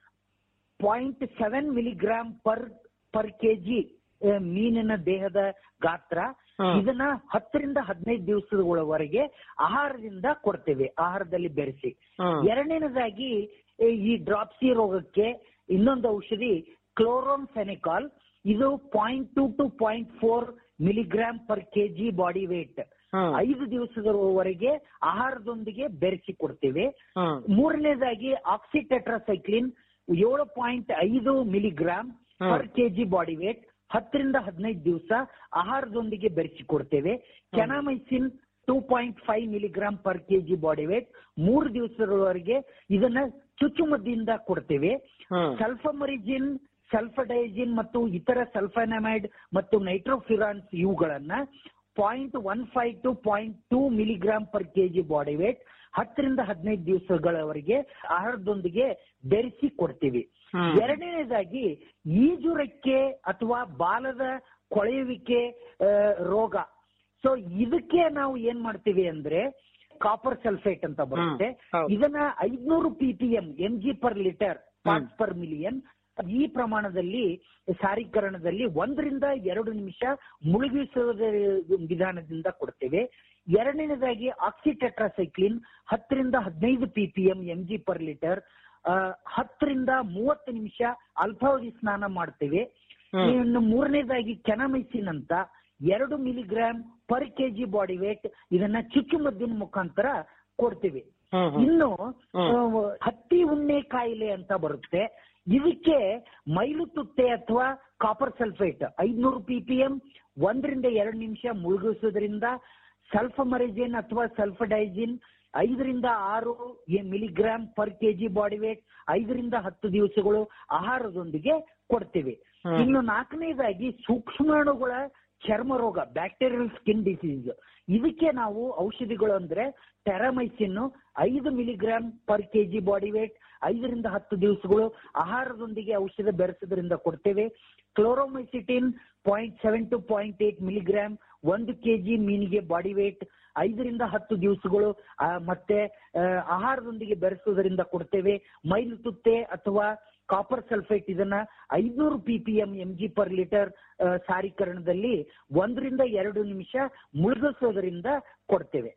point seven milligram per per KG ಮೀನಿನ ದೇಹದ ಗಾತ್ರ ಹ್ಮ್. ಇದನ್ನ ಹತ್ತರಿಂದ ಹದಿನೈದು ದಿವಸಗಳವರೆಗೆ ಆಹಾರದಿಂದ ಕೊಡ್ತೇವೆ ಆಹಾರದಲ್ಲಿ ಬೆರೆಸಿ ಹ್ಮ್. ಎರಡನೇದಾಗಿ ಏ, ಈ ಡ್ರಾಪ್ಸಿ ರೋಗಕ್ಕೆ ಇನ್ನೊಂದು ಔಷಧಿ ಕ್ಲೋರೋನ್ ಫೆನಿಕಾಲ್ ಇದು point two to point four milligram per KG body weight hmm. ಐದು ದಿವಸದವರೆಗೆ ಆಹಾರದೊಂದಿಗೆ ಬೆರೆಸಿ ಕೊಡ್ತೇವೆ ಹ್ಮ್. ಮೂರನೇದಾಗಿ ಆಕ್ಸಿಟೆಟ್ರಾಸೈಕ್ಲಿನ್ ಏಳು ಪಾಯಿಂಟ್ ಐದು milligram hmm. Per KG body weight ಹತ್ತರಿಂದ ಹದಿನೈದು ದಿವಸ ಆಹಾರದೊಂದಿಗೆ ಬೆರೆಸಿ ಕೊಡ್ತೇವೆ kanamycin two point five milligram per KG body weight ಮೂರು ದಿವಸದವರೆಗೆ ಇದನ್ನ ಚುಚ್ಚುಮದ್ದಿಯಿಂದ ಕೊಡ್ತೇವೆ ಹ್ಮ್. ಸಲ್ಫಮರಿಜಿನ್ ಸಲ್ಫಡೈಜಿನ್ ಮತ್ತು ಇತರ ಸಲ್ಫನಮೈಡ್ ಮತ್ತು ನೈಟ್ರೋಫಿರಾನ್ಸ್ ಇವುಗಳನ್ನ point one five to point two milligram per KG body weight ಹತ್ತರಿಂದ ಹದಿನೈದು ದಿವಸಗಳವರೆಗೆ ಆಹಾರದೊಂದಿಗೆ ಬೆರೆಸಿ ಕೊಡ್ತೀವಿ ಹ್ಮ್. ಎರಡನೇದಾಗಿ ಈಜುರೆಕ್ಕೆ ಅಥವಾ ಬಾಲದ ಕೊಳೆಯುವಿಕೆ ಆ, ರೋಗ ಸೊ ಇದಕ್ಕೆ ನಾವು ಏನ್ ಮಾಡ್ತೀವಿ ಅಂದ್ರೆ ಕಾಪರ್ ಸಲ್ಫೇಟ್ ಅಂತ ಬರುತ್ತೆ ಹೌದು. ಇದನ್ನ ಐದ್ನೂರು P P M M G per litre parts per million ಈ ಪ್ರಮಾಣದಲ್ಲಿ ಸಾರೀಕರಣದಲ್ಲಿ ಒಂದರಿಂದ ಎರಡು ನಿಮಿಷ ಮುಳುಗಿಸುವುದ ವಿಧಾನದಿಂದ ಕೊಡ್ತೇವೆ ಎರಡನೇದಾಗಿ ಆಕ್ಸಿಟೆಟ್ರಾಸೈಕ್ಲಿನ್ ಹತ್ತರಿಂದ ಹದಿನೈದು P P M M G per litre ಹತ್ತರಿಂದ ಮೂವತ್ತು ನಿಮಿಷ ಅಲ್ಪಾವಧಿ ಸ್ನಾನ ಮಾಡ್ತೇವೆ ಹ್ಮ್. ಇನ್ನು ಮೂರನೇದಾಗಿ ಕೆನಮೈಸಿನ್ ಅಂತ ಎರಡು milligram per KG body weight ಇದನ್ನ ಚುಚ್ಚುಮದ್ದಿನ ಮುಖಾಂತರ ಕೊಡ್ತೀವಿ ಇನ್ನು ಆ, ಹತ್ತಿ ಉಣ್ಣೆ ಕಾಯಿಲೆ ಅಂತ ಬರುತ್ತೆ ಇದಕ್ಕೆ ಮೈಲು ತುತ್ತೆ ಅಥವಾ ಕಾಪರ್ ಸಲ್ಫೇಟ್ ಐದ್ನೂರು ಪಿ ಪಿ ಎಂ ಒಂದರಿಂದ ಎರಡು ನಿಮಿಷ ಮುಳುಗಿಸೋದ್ರಿಂದ ಸಲ್ಫಮರಿಜಿನ್ ಅಥವಾ ಸಲ್ಫಡೈಜಿನ್ ಐದರಿಂದ ಆರು milligram per KG body weight ಐದರಿಂದ ಹತ್ತು ದಿವಸಗಳು ಆಹಾರದೊಂದಿಗೆ ಕೊಡ್ತೀವಿ ಇನ್ನು ನಾಲ್ಕನೇದಾಗಿ ಸೂಕ್ಷ್ಮಾಣುಗಳ ಚರ್ಮ ರೋಗ ಬ್ಯಾಕ್ಟೀರಿಯಲ್ ಸ್ಕಿನ್ ಡಿಸೀಸ್ ಇದಕ್ಕೆ ನಾವು ಔಷಧಿಗಳು ಅಂದ್ರೆ ಟೆರಮೈಸಿನ್ ಐದು milligram per KG body weight ಐದರಿಂದ ಹತ್ತು ದಿವಸಗಳು ಆಹಾರದೊಂದಿಗೆ ಔಷಧ ಬೆರೆಸೋದ್ರಿಂದ ಕೊಡ್ತೇವೆ chloromycetin point seven to point eight milligram ಒಂದು ಕೆಜಿ ಮೀನಿಗೆ ಬಾಡಿ ವೇಟ್ ಐದರಿಂದ ಹತ್ತು ದಿವಸಗಳು ಆ, ಮತ್ತೆ ಆ, ಆಹಾರದೊಂದಿಗೆ ಬೆರೆಸೋದ್ರಿಂದ ಕೊಡ್ತೇವೆ ಮೈಲು ತುತ್ತೆ ಅಥವಾ ಕಾಪರ್ ಸಲ್ಫೇಟ್ ಇದನ್ನ ಐದ್ನೂರು P P M M G per litre ಸಾರೀಕರಣದಲ್ಲಿ ಒಂದರಿಂದ ಎರಡು ನಿಮಿಷ ಮುಳುಗಿಸೋದ್ರಿಂದ ಕೊಡ್ತೇವೆ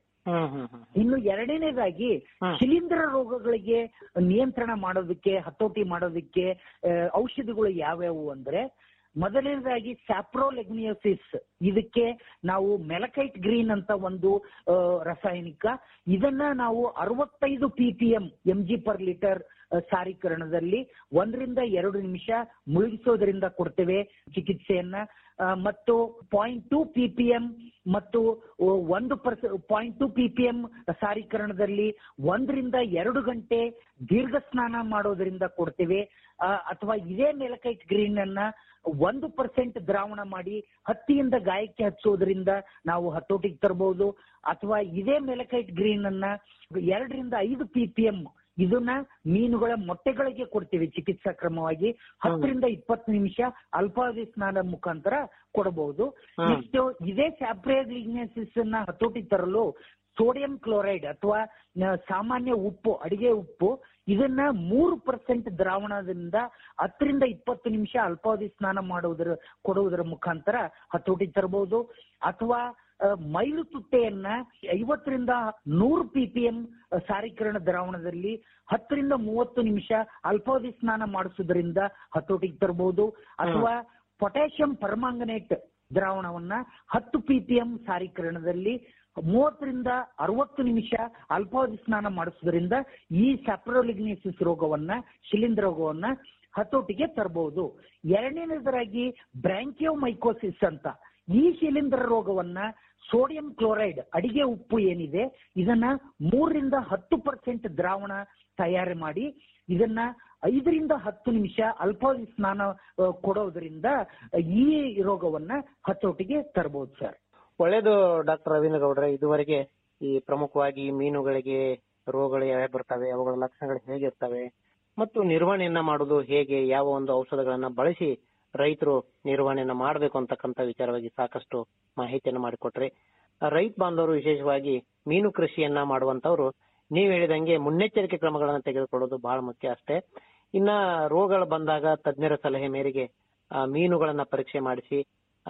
ಇನ್ನು ಎರಡನೇದಾಗಿ ಶಿಲೀಂಧ್ರ ರೋಗಗಳಿಗೆ ನಿಯಂತ್ರಣ ಮಾಡೋದಕ್ಕೆ ಹತೋಟಿ ಮಾಡೋದಕ್ಕೆ ಆ, ಔಷಧಿಗಳು ಯಾವ್ಯಾವು ಅಂದ್ರೆ ಮೊದಲನೇದಾಗಿ ಸ್ಯಾಪ್ರೋಲೆಗ್ನಿಯೋಸಿಸ್ ಇದಕ್ಕೆ ನಾವು ಮೆಲಕೈಟ್ ಗ್ರೀನ್ ಅಂತ ಒಂದು ಆ, ರಾಸಾಯನಿಕ ಇದನ್ನ ನಾವು ಅರವತ್ತೈದು P P M M G per litre ಸಾರೀಕರಣದಲ್ಲಿ ಒಂದರಿಂದ ಎರಡು ನಿಮಿಷ ಮುಳುಗಿಸೋದ್ರಿಂದ ಕೊಡ್ತೇವೆ ಚಿಕಿತ್ಸೆಯನ್ನ ಆ, ಮತ್ತು point two P P M ಮತ್ತು ಒಂದು ಪರ್ಸ point two P P M ಸಾರೀಕರಣದಲ್ಲಿ ಒಂದರಿಂದ ಎರಡು ಗಂಟೆ ದೀರ್ಘ ಸ್ನಾನ ಮಾಡೋದ್ರಿಂದ ಕೊಡ್ತೇವೆ ಆ, ಅಥವಾ ಇದೇ ಮೆಲಕೈಟ್ ಗ್ರೀನ್ ಅನ್ನ ಒಂದು ಪರ್ಸೆಂಟ್ ದ್ರಾವಣ ಮಾಡಿ ಹತ್ತಿಯಿಂದ ಗಾಯಕ್ಕೆ ಹಚ್ಚೋದ್ರಿಂದ ನಾವು ಹತೋಟಿಗೆ ತರಬಹುದು ಅಥವಾ ಇದೇ ಮೆಲಕೈಟ್ ಗ್ರೀನ್ ಅನ್ನ ಎರಡರಿಂದ ಐದು ಪಿ ಪಿ ಎಂ ಇದನ್ನ ಮೀನುಗಳ ಮೊಟ್ಟೆಗಳಿಗೆ ಕೊಡ್ತೀವಿ ಚಿಕಿತ್ಸಾ ಕ್ರಮವಾಗಿ ಹತ್ತರಿಂದ ಇಪ್ಪತ್ತು ನಿಮಿಷ ಅಲ್ಪಾವಧಿ ಸ್ನಾನ ಮುಖಾಂತರ ಕೊಡಬಹುದು ನೆಕ್ಸ್ಟ್ ಇದೇ ಸ್ಯಾಪ್ರಿಯಾಗ್ಲಿಗ್ನೆಸಿಸ್ ಅನ್ನ ಹತೋಟಿ ತರಲು ಸೋಡಿಯಂ ಕ್ಲೋರೈಡ್ ಅಥವಾ ನ- ಸಾಮಾನ್ಯ ಉಪ್ಪು ಅಡಿಗೆ ಉಪ್ಪು ಇದನ್ನ ಮೂರು ಪರ್ಸೆಂಟ್ ದ್ರಾವಣದಿಂದ ಹತ್ತರಿಂದ ಇಪ್ಪತ್ತು ನಿಮಿಷ ಅಲ್ಪಾವಧಿ ಸ್ನಾನ ಮಾಡುವುದರ ಕೊಡುವುದರ ಮುಖಾಂತರ ಹತೋಟಿ ತರಬಹುದು ಅಥವಾ ಆ, ಮೈಲು ತುಟ್ಟೆಯನ್ನ ಐವತ್ತರಿಂದ ನೂರು ಪಿ ಪಿ ಎಂ ಸಾರೀಕರಣ ದ್ರಾವಣದಲ್ಲಿ ಹತ್ತರಿಂದ ಮೂವತ್ತು ನಿಮಿಷ ಅಲ್ಪಾವಧಿ ಸ್ನಾನ ಮಾಡಿಸೋದ್ರಿಂದ ಹತೋಟಿಗೆ ತರಬಹುದು ಅಥವಾ ಪೊಟ್ಯಾಷಿಯಂ ಪರ್ಮಾಂಗನೇಟ್ ದ್ರಾವಣವನ್ನ ಹತ್ತು ಪಿ ಪಿ ಎಂ ಸಾರೀಕರಣದಲ್ಲಿ ಮೂವತ್ತರಿಂದ ಅರವತ್ತು ನಿಮಿಷ ಅಲ್ಪಾವಧಿ ಸ್ನಾನ ಮಾಡಿಸೋದ್ರಿಂದ ಈ ಸ್ಯಾಪ್ರೋಲಿಗ್ನಿಸಿಸ್ ರೋಗವನ್ನ ಶಿಲೀಂಧ್ರ ರೋಗವನ್ನ ಹತೋಟಿಗೆ ತರಬಹುದು ಎರಡನೇದರಾಗಿ ಬ್ರ್ಯಾಂಕಿಯೋಮೈಕೋಸಿಸ್ ಅಂತ ಈ ಶಿಲೀಂಧ್ರ ರೋಗವನ್ನ ಸೋಡಿಯಂ ಕ್ಲೋರೈಡ್ ಅಡಿಗೆ ಉಪ್ಪು ಏನಿದೆ ಇದನ್ನ ಮೂರರಿಂದ ಹತ್ತು ಪರ್ಸೆಂಟ್ ದ್ರಾವಣ ತಯಾರಿ ಮಾಡಿ ಇದನ್ನ ಐದರಿಂದ ಹತ್ತು ನಿಮಿಷ ಅಲ್ಪಾವಧಿ ಸ್ನಾನ ಆ, ಕೊಡೋದ್ರಿಂದ ಈ ರೋಗವನ್ನ ಹತೋಟಿಗೆ ತರಬಹುದು ಸರ್ ಒಳ್ಳೇದು ಡಾಕ್ಟರ್ ರವೀಂದ್ರ ಗೌಡ್ರೆ ಇದುವರೆಗೆ ಈ ಪ್ರಮುಖವಾಗಿ ಮೀನುಗಳಿಗೆ ರೋಗಗಳು ಯಾವ್ಯಾವ ಬರ್ತವೆ ಅವುಗಳ ಲಕ್ಷಣಗಳು ಹೇಗಿರ್ತವೆ ಮತ್ತು ನಿರ್ವಹಣೆಯನ್ನ ಮಾಡೋದು ಹೇಗೆ ಯಾವ ಒಂದು ಔಷಧಗಳನ್ನ ಬಳಸಿ ರೈತರು ನಿರ್ವಹಣೆಯನ್ನ ಮಾಡಬೇಕು ಅಂತಕ್ಕಂಥ ವಿಚಾರವಾಗಿ ಸಾಕಷ್ಟು ಮಾಹಿತಿಯನ್ನ ಮಾಡಿಕೊಟ್ರಿ ರೈತ ಬಾಂಧವರು ವಿಶೇಷವಾಗಿ ಮೀನು ಕೃಷಿಯನ್ನ ಮಾಡುವಂತವ್ರು ನೀವ್ ಹೇಳಿದಂಗೆ ಮುನ್ನೆಚ್ಚರಿಕೆ ಕ್ರಮಗಳನ್ನ ತೆಗೆದುಕೊಳ್ಳೋದು ಬಹಳ ಮುಖ್ಯ ಅಷ್ಟೇ ಇನ್ನ ರೋಗಗಳು ಬಂದಾಗ ತಜ್ಞರ ಸಲಹೆ ಮೇರೆಗೆ ಆ, ಮೀನುಗಳನ್ನ ಪರೀಕ್ಷೆ ಮಾಡಿಸಿ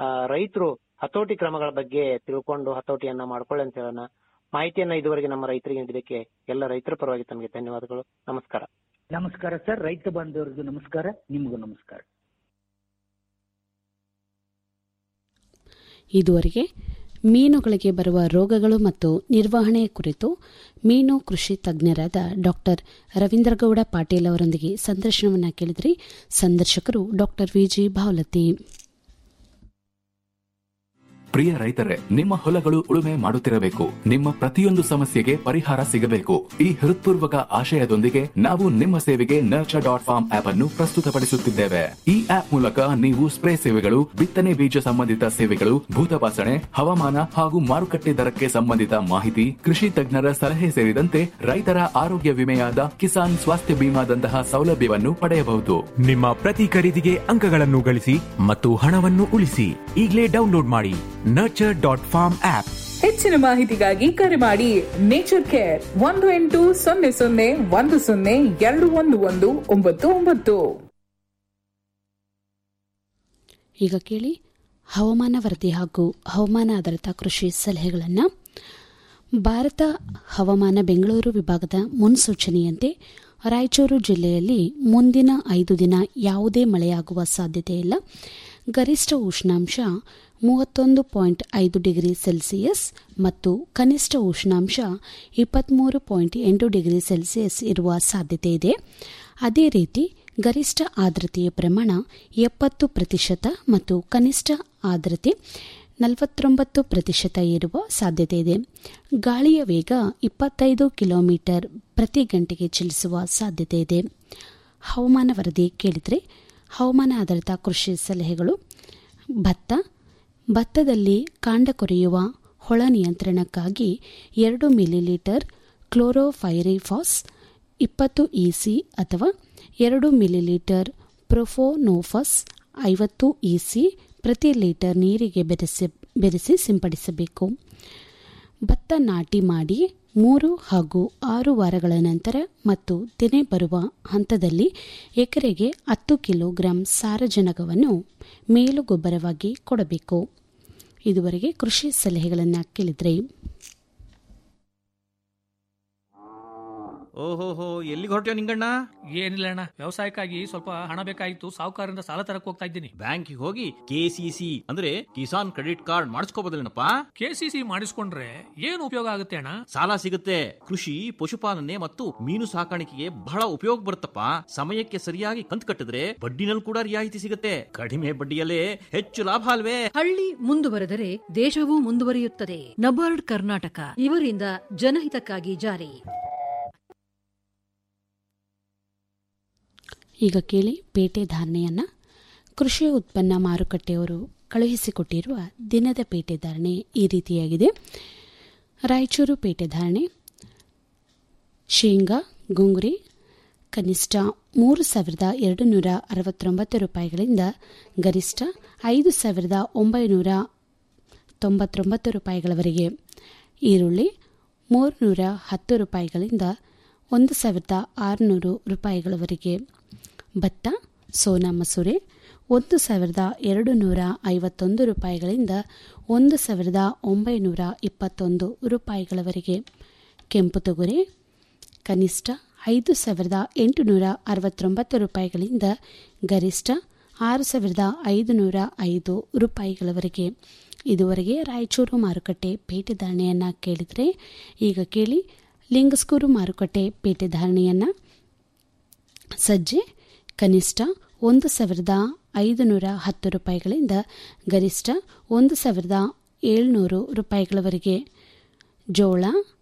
ರೈತರು ಹತೋಟಿ ಕ್ರಮಗಳ ಬಗ್ಗೆ ತಿಳ್ಕೊಂಡು ಹತೋಟಿಯನ್ನ ಮಾಡ್ಕೊಳ್ಳಿ ಅಂತ ಹೇಳೋಣ ಮಾಹಿತಿಯನ್ನ ಇದುವರೆಗೆ ನಮ್ಮ ರೈತರಿಗೆ ನೀಡಿದ್ದಕ್ಕೆ ಎಲ್ಲ ರೈತರ ಪರವಾಗಿ ತಮಗೆ ಧನ್ಯವಾದಗಳು ನಮಸ್ಕಾರ ನಮಸ್ಕಾರ ಸರ್ ರೈತ ಬಾಂಧವರಿಗೂ ನಮಸ್ಕಾರ ನಿಮಗೂ ನಮಸ್ಕಾರ ಇದುವರೆಗೆ ಮೀನುಗಳಿಗೆ ಬರುವ ರೋಗಗಳು ಮತ್ತು ನಿರ್ವಹಣೆಯ ಕುರಿತು ಮೀನು ಕೃಷಿ ತಜ್ಞರಾದ ಡಾಕ್ಟರ್ ರವೀಂದ್ರಗೌಡ ಪಾಟೀಲ್ ಅವರೊಂದಿಗೆ ಸಂದರ್ಶನವನ್ನು ಕೇಳಿದ್ರಿ ಸಂದರ್ಶಕರು ಡಾಕ್ಟರ್ ವಿಜಿ ಭಾವಲತಿ ಪ್ರಿಯ ರೈತರೇ ನಿಮ್ಮ ಹೊಲಗಳು ಉಳುಮೆ ಮಾಡುತ್ತಿರಬೇಕು ನಿಮ್ಮ ಪ್ರತಿಯೊಂದು ಸಮಸ್ಯೆಗೆ ಪರಿಹಾರ ಸಿಗಬೇಕು ಈ ಹೃತ್ಪೂರ್ವಕ ಆಶಯದೊಂದಿಗೆ ನಾವು ನಿಮ್ಮ ಸೇವೆಗೆ ನರ್ಚರ್ ಡಾಟ್ ಫಾರ್ಮ್ ಆಪ್ ಅನ್ನು ಪ್ರಸ್ತುತಪಡಿಸುತ್ತಿದ್ದೇವೆ ಈ ಆಪ್ ಮೂಲಕ ನೀವು ಸ್ಪ್ರೇ ಸೇವೆಗಳು ಬಿತ್ತನೆ ಬೀಜ ಸಂಬಂಧಿತ ಸೇವೆಗಳು ಭೂತಪಾಸಣೆ ಹವಾಮಾನ ಹಾಗೂ ಮಾರುಕಟ್ಟೆ ದರಕ್ಕೆ ಸಂಬಂಧಿತ ಮಾಹಿತಿ ಕೃಷಿ ತಜ್ಞರ ಸಲಹೆ ಸೇರಿದಂತೆ ರೈತರ ಆರೋಗ್ಯ ವಿಮೆಯಾದ ಕಿಸಾನ್ ಸ್ವಾಸ್ಥ್ಯ ಬಿಮಾದಂತಹ ಸೌಲಭ್ಯವನ್ನು ಪಡೆಯಬಹುದು ನಿಮ್ಮ ಪ್ರತಿ ಖರೀದಿಗೆ ಅಂಕಗಳನ್ನು ಗಳಿಸಿ ಮತ್ತು ಹಣವನ್ನು ಉಳಿಸಿ ಈಗಲೇ ಡೌನ್ಲೋಡ್ ಮಾಡಿ ನರ್ಚರ್ ಡಾಟ್ ಫಾರ್ಮ್ ಆಪ್ ಹೆಚ್ಚಿನ ಮಾಹಿತಿಗಾಗಿ ಕರೆ ಮಾಡಿ ನೇಚರ್ ಕೇರ್ ಒಂದು ಎಂಟು ಸೊನ್ನೆ ಸೊನ್ನೆ ಒಂದು ಸೊನ್ನೆ ಎರಡು ಒಂದು ಒಂದು ಒಂಬತ್ತು ಒಂಬತ್ತು ಈಗ ಕೇಳಿ ಹವಾಮಾನ ವರದಿ ಹಾಗೂ ಹವಾಮಾನ ಆಧಾರಿತ ಕೃಷಿ ಸಲಹೆಗಳನ್ನು ಭಾರತ ಹವಾಮಾನ ಬೆಂಗಳೂರು ವಿಭಾಗದ ಮುನ್ಸೂಚನೆಯಂತೆ ರಾಯಚೂರು ಜಿಲ್ಲೆಯಲ್ಲಿ ಮುಂದಿನ ಐದು ದಿನ ಯಾವುದೇ ಮಳೆಯಾಗುವ ಸಾಧ್ಯತೆ ಇಲ್ಲ ಗರಿಷ್ಠ ಉಷ್ಣಾಂಶ ಮೂವತ್ತೊಂದು ಪಾಯಿಂಟ್ ಐದು ಡಿಗ್ರಿ ಸೆಲ್ಸಿಯಸ್ ಮತ್ತು ಕನಿಷ್ಠ ಉಷ್ಣಾಂಶ ಇಪ್ಪತ್ತ್ಮೂರು ಪಾಯಿಂಟ್ ಎಂಟು ಡಿಗ್ರಿ ಸೆಲ್ಸಿಯಸ್ ಇರುವ ಸಾಧ್ಯತೆ ಇದೆ ಅದೇ ರೀತಿ ಗರಿಷ್ಠ ಆರ್ದ್ರತೆಯ ಪ್ರಮಾಣ ಎಪ್ಪತ್ತು ಪ್ರತಿಶತ ಮತ್ತು ಕನಿಷ್ಠ ಆರ್ದ್ರತೆ ನಲವತ್ತೊಂಬತ್ತು ಪ್ರತಿಶತ ಇರುವ ಸಾಧ್ಯತೆ ಇದೆ ಗಾಳಿಯ ವೇಗ ಇಪ್ಪತ್ತೈದು ಕಿಲೋಮೀಟರ್ ಪ್ರತಿ ಗಂಟೆಗೆ ಚಲಿಸುವ ಸಾಧ್ಯತೆ ಇದೆ ಹವಾಮಾನ ವರದಿ ಕೇಳಿದರೆ ಹವಾಮಾನ ಆಧಾರಿತ ಕೃಷಿ ಸಲಹೆಗಳು ಭತ್ತ ಭತ್ತದಲ್ಲಿ ಕಾಂಡ ಕೊರೆಯುವ ಹೊಳ ನಿಯಂತ್ರಣಕ್ಕಾಗಿ ಎರಡು ಮಿಲಿಲೀಟರ್ ಕ್ಲೋರೋಫೈರಿಫಾಸ್ ಇಪ್ಪತ್ತು ಇಸಿ ಅಥವಾ ಎರಡು ಮಿಲಿಲೀಟರ್ ಪ್ರೊಫೋನೋಫಸ್ ಐವತ್ತು ಇಸಿ ಪ್ರತಿ ಲೀಟರ್ ನೀರಿಗೆ ಬೆರೆಸಿ ಬೆರೆಸಿ ಸಿಂಪಡಿಸಬೇಕು ಭತ್ತ ನಾಟಿ ಮಾಡಿ ಮೂರು ಹಾಗೂ ಆರು ವಾರಗಳ ನಂತರ ಮತ್ತು ತೆನೆ ಬರುವ ಹಂತದಲ್ಲಿ ಎಕರೆಗೆ ಹತ್ತು ಕಿಲೋಗ್ರಾಂ ಸಾರಜನಕವನ್ನು ಮೇಲು ಗೊಬ್ಬರವಾಗಿ ಕೊಡಬೇಕು ಇದುವರೆಗೆ ಕೃಷಿ ಸಲಹೆಗಳನ್ನು ಕೇಳಿದ್ರಿ ಓಹೋಹೋ ಎಲ್ಲಿಗೆ ಹೊರಟ್ಯೋ ನಿಂಗಣ್ಣ ಏನಿಲ್ಲ ಅಣ್ಣ ವ್ಯವಸಾಯಕ್ಕಾಗಿ ಸ್ವಲ್ಪ ಹಣ ಬೇಕಾಗಿತ್ತು ಸಾಹುಕಾರರಿಂದ ಸಾಲ ತರಕ್ ಹೋಗ್ತಾ ಇದ್ದೀನಿ ಬ್ಯಾಂಕಿಗೆ ಹೋಗಿ ಕೆಸಿಸಿ ಅಂದ್ರೆ ಕಿಸಾನ್ ಕ್ರೆಡಿಟ್ ಕಾರ್ಡ್ ಮಾಡಿಸ್ಕೋಬೋದಲ್ಲೇನಪ್ಪ ಕೆಸಿಸಿ ಮಾಡಿಸ್ಕೊಂಡ್ರೆ ಏನು ಉಪಯೋಗ ಆಗುತ್ತೆ ಅಣ್ಣ ಸಾಲ ಸಿಗುತ್ತೆ ಕೃಷಿ ಪಶುಪಾಲನೆ ಮತ್ತು ಮೀನು ಸಾಕಾಣಿಕೆಗೆ ಬಹಳ ಉಪಯೋಗ ಬರುತ್ತಪ್ಪ ಸಮಯಕ್ಕೆ ಸರಿಯಾಗಿ ಕಂತು ಕಟ್ಟಿದ್ರೆ ಬಡ್ಡಿನಲ್ಲಿ ಕೂಡ ರಿಯಾಯಿತಿ ಸಿಗುತ್ತೆ ಕಡಿಮೆ ಬಡ್ಡಿಯಲ್ಲೇ ಹೆಚ್ಚು ಲಾಭ ಅಲ್ವೇ ಹಳ್ಳಿ ಮುಂದುವರೆದರೆ ದೇಶವೂ ಮುಂದುವರಿಯುತ್ತದೆ ನಬಾರ್ಡ್ ಕರ್ನಾಟಕ ಇವರಿಂದ ಜನಹಿತಕ್ಕಾಗಿ ಜಾರಿ ಈಗ ಕೇಳಿ ಪೇಟೆ ಧಾರಣೆಯನ್ನು ಕೃಷಿ ಉತ್ಪನ್ನ ಮಾರುಕಟ್ಟೆಯವರು ಕಳುಹಿಸಿಕೊಟ್ಟಿರುವ ದಿನದ ಪೇಟೆ ಧಾರಣೆ ಈ ರೀತಿಯಾಗಿದೆ ರಾಯಚೂರು ಪೇಟೆ ಧಾರಣೆ ಶೇಂಗಾ ಗುಂಗುರಿ ಕನಿಷ್ಠ ಮೂರು ಸಾವಿರದ ಎರಡು ನೂರ ಅರವತ್ತೊಂಬತ್ತು ರೂಪಾಯಿಗಳಿಂದ ಗರಿಷ್ಠ ಐದು ಸಾವಿರದ ಒಂಬೈನೂರ ತೊಂಬತ್ತೊಂಬತ್ತು ರೂಪಾಯಿಗಳವರೆಗೆ ಈರುಳ್ಳಿ ಮೂರುನೂರ ಹತ್ತು ರೂಪಾಯಿಗಳಿಂದ ಒಂದು ಸಾವಿರದ ಆರುನೂರು ರೂಪಾಯಿಗಳವರೆಗೆ ಭತ್ತ ಸೋನಾ ಮಸೂರೆ ಒಂದು ಸಾವಿರದ ಎರಡು ನೂರ ಐವತ್ತೊಂದು ರೂಪಾಯಿಗಳಿಂದ ಒಂದು ಸಾವಿರದ ಒಂಬೈನೂರ ಇಪ್ಪತ್ತೊಂದು ರೂಪಾಯಿಗಳವರೆಗೆ ಕೆಂಪು ತೊಗರೆ ಕನಿಷ್ಠ ಐದು ಸಾವಿರದ ಎಂಟುನೂರ ಅರವತ್ತೊಂಬತ್ತು ರೂಪಾಯಿಗಳಿಂದ ಗರಿಷ್ಠ ಆರು ಸಾವಿರದ ಐದುನೂರ ಐದು ರೂಪಾಯಿಗಳವರೆಗೆ ಇದುವರೆಗೆ ರಾಯಚೂರು ಮಾರುಕಟ್ಟೆ ಪೇಟೆ ಧಾರಣೆಯನ್ನು ಕೇಳಿದರೆ ಈಗ ಕೇಳಿ ಲಿಂಗಸ್ಕೂರು ಮಾರುಕಟ್ಟೆ ಪೇಟೆ ಧಾರಣೆಯನ್ನು ಸಜ್ಜೆ ಕನಿಷ್ಠ ಒಂದು ಸಾವಿರದ ಐದುನೂರ ಹತ್ತು ರೂಪಾಯಿಗಳಿಂದ ಗರಿಷ್ಠ ಒಂದು ಸಾವಿರದ ಏಳ್ನೂರು ರೂಪಾಯಿಗಳವರೆಗೆ ಜೋಳ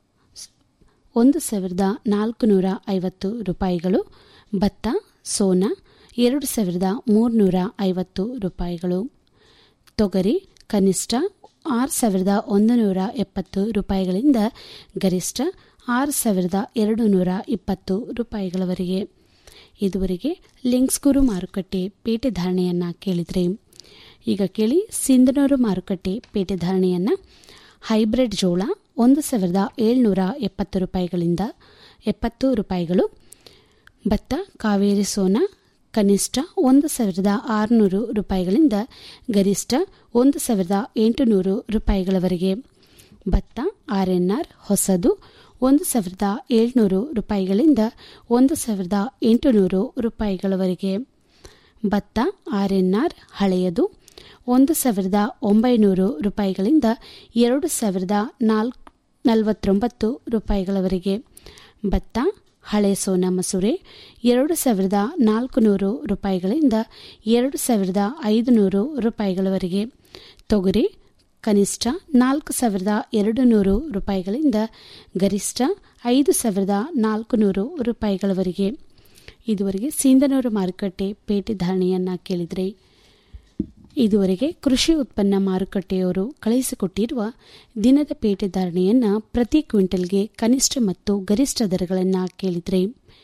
ಒಂದು ಸಾವಿರದ ನಾಲ್ಕುನೂರ ಐವತ್ತು ರೂಪಾಯಿಗಳು ಭತ್ತ ಸೋನಾ ಎರಡು ಸಾವಿರದ ಮೂರುನೂರ ಐವತ್ತು ರೂಪಾಯಿಗಳು ತೊಗರಿ ಕನಿಷ್ಠ ಆರು ಸಾವಿರದ ಒಂದು ನೂರ ಎಪ್ಪತ್ತು ರೂಪಾಯಿಗಳಿಂದ ಗರಿಷ್ಠ ಆರು ಸಾವಿರದ ಎರಡು ನೂರ ಇಪ್ಪತ್ತು ರೂಪಾಯಿಗಳವರೆಗೆ ಇದುವರೆಗೆ ಲಿಂಕ್ಸ್ಗೂರು ಮಾರುಕಟ್ಟೆ ಪೇಟೆ ಧಾರಣೆಯನ್ನು ಕೇಳಿದ್ರಿ ಈಗ ಕೇಳಿ ಸಿಂಧನೂರು ಮಾರುಕಟ್ಟೆ ಪೇಟೆ ಧಾರಣೆಯನ್ನು ಹೈಬ್ರಿಡ್ ಜೋಳ ಒಂದು ಸಾವಿರದ ಏಳ್ನೂರ ಎಪ್ಪತ್ತು ರೂಪಾಯಿಗಳಿಂದ ಎಪ್ಪತ್ತು ರೂಪಾಯಿಗಳು ಭತ್ತ ಕಾವೇರಿ ಸೋನಾ ಕನಿಷ್ಠ ಒಂದು ಸಾವಿರದ ಆರುನೂರು ರೂಪಾಯಿಗಳಿಂದ ಗರಿಷ್ಠ ಒಂದು ಸಾವಿರದ ಎಂಟುನೂರು ರೂಪಾಯಿಗಳವರೆಗೆ ಭತ್ತ ಆರ್ಎನ್ಆರ್ ಹೊಸದು ಒಂದು ಸಾವಿರದ ಏಳ್ನೂರು ರೂಪಾಯಿಗಳಿಂದ ಒಂದು ಸಾವಿರದ ಎಂಟುನೂರು ರೂಪಾಯಿಗಳವರೆಗೆ ಭತ್ತ ಆರ್ಎನ್ಆರ್ ಹಳೆಯದು ಒಂದು ಸಾವಿರದ ಒಂಬೈನೂರು ರೂಪಾಯಿಗಳಿಂದ ಎರಡು ಸಾವಿರದ ನಾಲ್ಕು ನಲವತ್ತೊಂಬತ್ತು ರೂಪಾಯಿಗಳವರೆಗೆ ಭತ್ತ ಹಳೆ ಸೋನಾ ಮಸೂರೆ ಎರಡು ಸಾವಿರದ ನಾಲ್ಕುನೂರು ರೂಪಾಯಿಗಳಿಂದ ಎರಡು ಸಾವಿರದ ಐದುನೂರು ರೂಪಾಯಿಗಳವರೆಗೆ ತೊಗರಿ ಕನಿಷ್ಠ ನಾಲ್ಕು ಸಾವಿರದ ಎರಡು ನೂರು ರೂಪಾಯಿಗಳಿಂದ ಗರಿಷ್ಠ ಐದು ಸಾವಿರದ ನಾಲ್ಕುನೂರು ರೂಪಾಯಿಗಳವರೆಗೆ ಇದುವರೆಗೆ ಸಿಂಧನೂರು ಮಾರುಕಟ್ಟೆ ಪೇಟೆ ಧಾರಣೆಯನ್ನು ಕೇಳಿದರೆ ಇದುವರೆಗೆ ಕೃಷಿ ಉತ್ಪನ್ನ ಮಾರುಕಟ್ಟೆಯವರು ಕಳುಹಿಸಿಕೊಟ್ಟಿರುವ ದಿನದ ಪೇಟೆ ಧಾರಣೆಯನ್ನು ಪ್ರತಿ ಕ್ವಿಂಟಲ್ಗೆ ಕನಿಷ್ಠ ಮತ್ತು ಗರಿಷ್ಠ ದರಗಳನ್ನು ಕೇಳಿದರೆ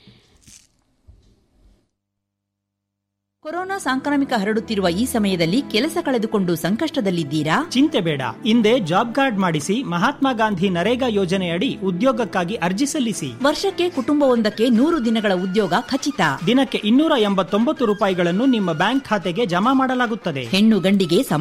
ಕೊರೋನಾ ಸಾಂಕ್ರಾಮಿಕ ಹರಡುತ್ತಿರುವ ಈ ಸಮಯದಲ್ಲಿ ಕೆಲಸ ಕಳೆದುಕೊಂಡು ಸಂಕಷ್ಟದಲ್ಲಿದ್ದೀರಾ ಚಿಂತೆ ಬೇಡ ಹಿಂದೆ ಜಾಬ್ ಕಾರ್ಡ್ ಮಾಡಿಸಿ ಮಹಾತ್ಮ ಗಾಂಧಿ ನರೇಗಾ ಯೋಜನೆಯಡಿ ಉದ್ಯೋಗಕ್ಕಾಗಿ ಅರ್ಜಿ ಸಲ್ಲಿಸಿ ವರ್ಷಕ್ಕೆ ಕುಟುಂಬವೊಂದಕ್ಕೆ ನೂರು ದಿನಗಳ ಉದ್ಯೋಗ ಖಚಿತ ದಿನಕ್ಕೆ ಇನ್ನೂರ ಎಂಬತ್ತೊಂಬತ್ತು ರೂಪಾಯಿಗಳನ್ನು ನಿಮ್ಮ ಬ್ಯಾಂಕ್ ಖಾತೆಗೆ ಜಮಾ ಮಾಡಲಾಗುತ್ತದೆ ಹೆಣ್ಣು ಗಂಡಿಗೆ ಸಮ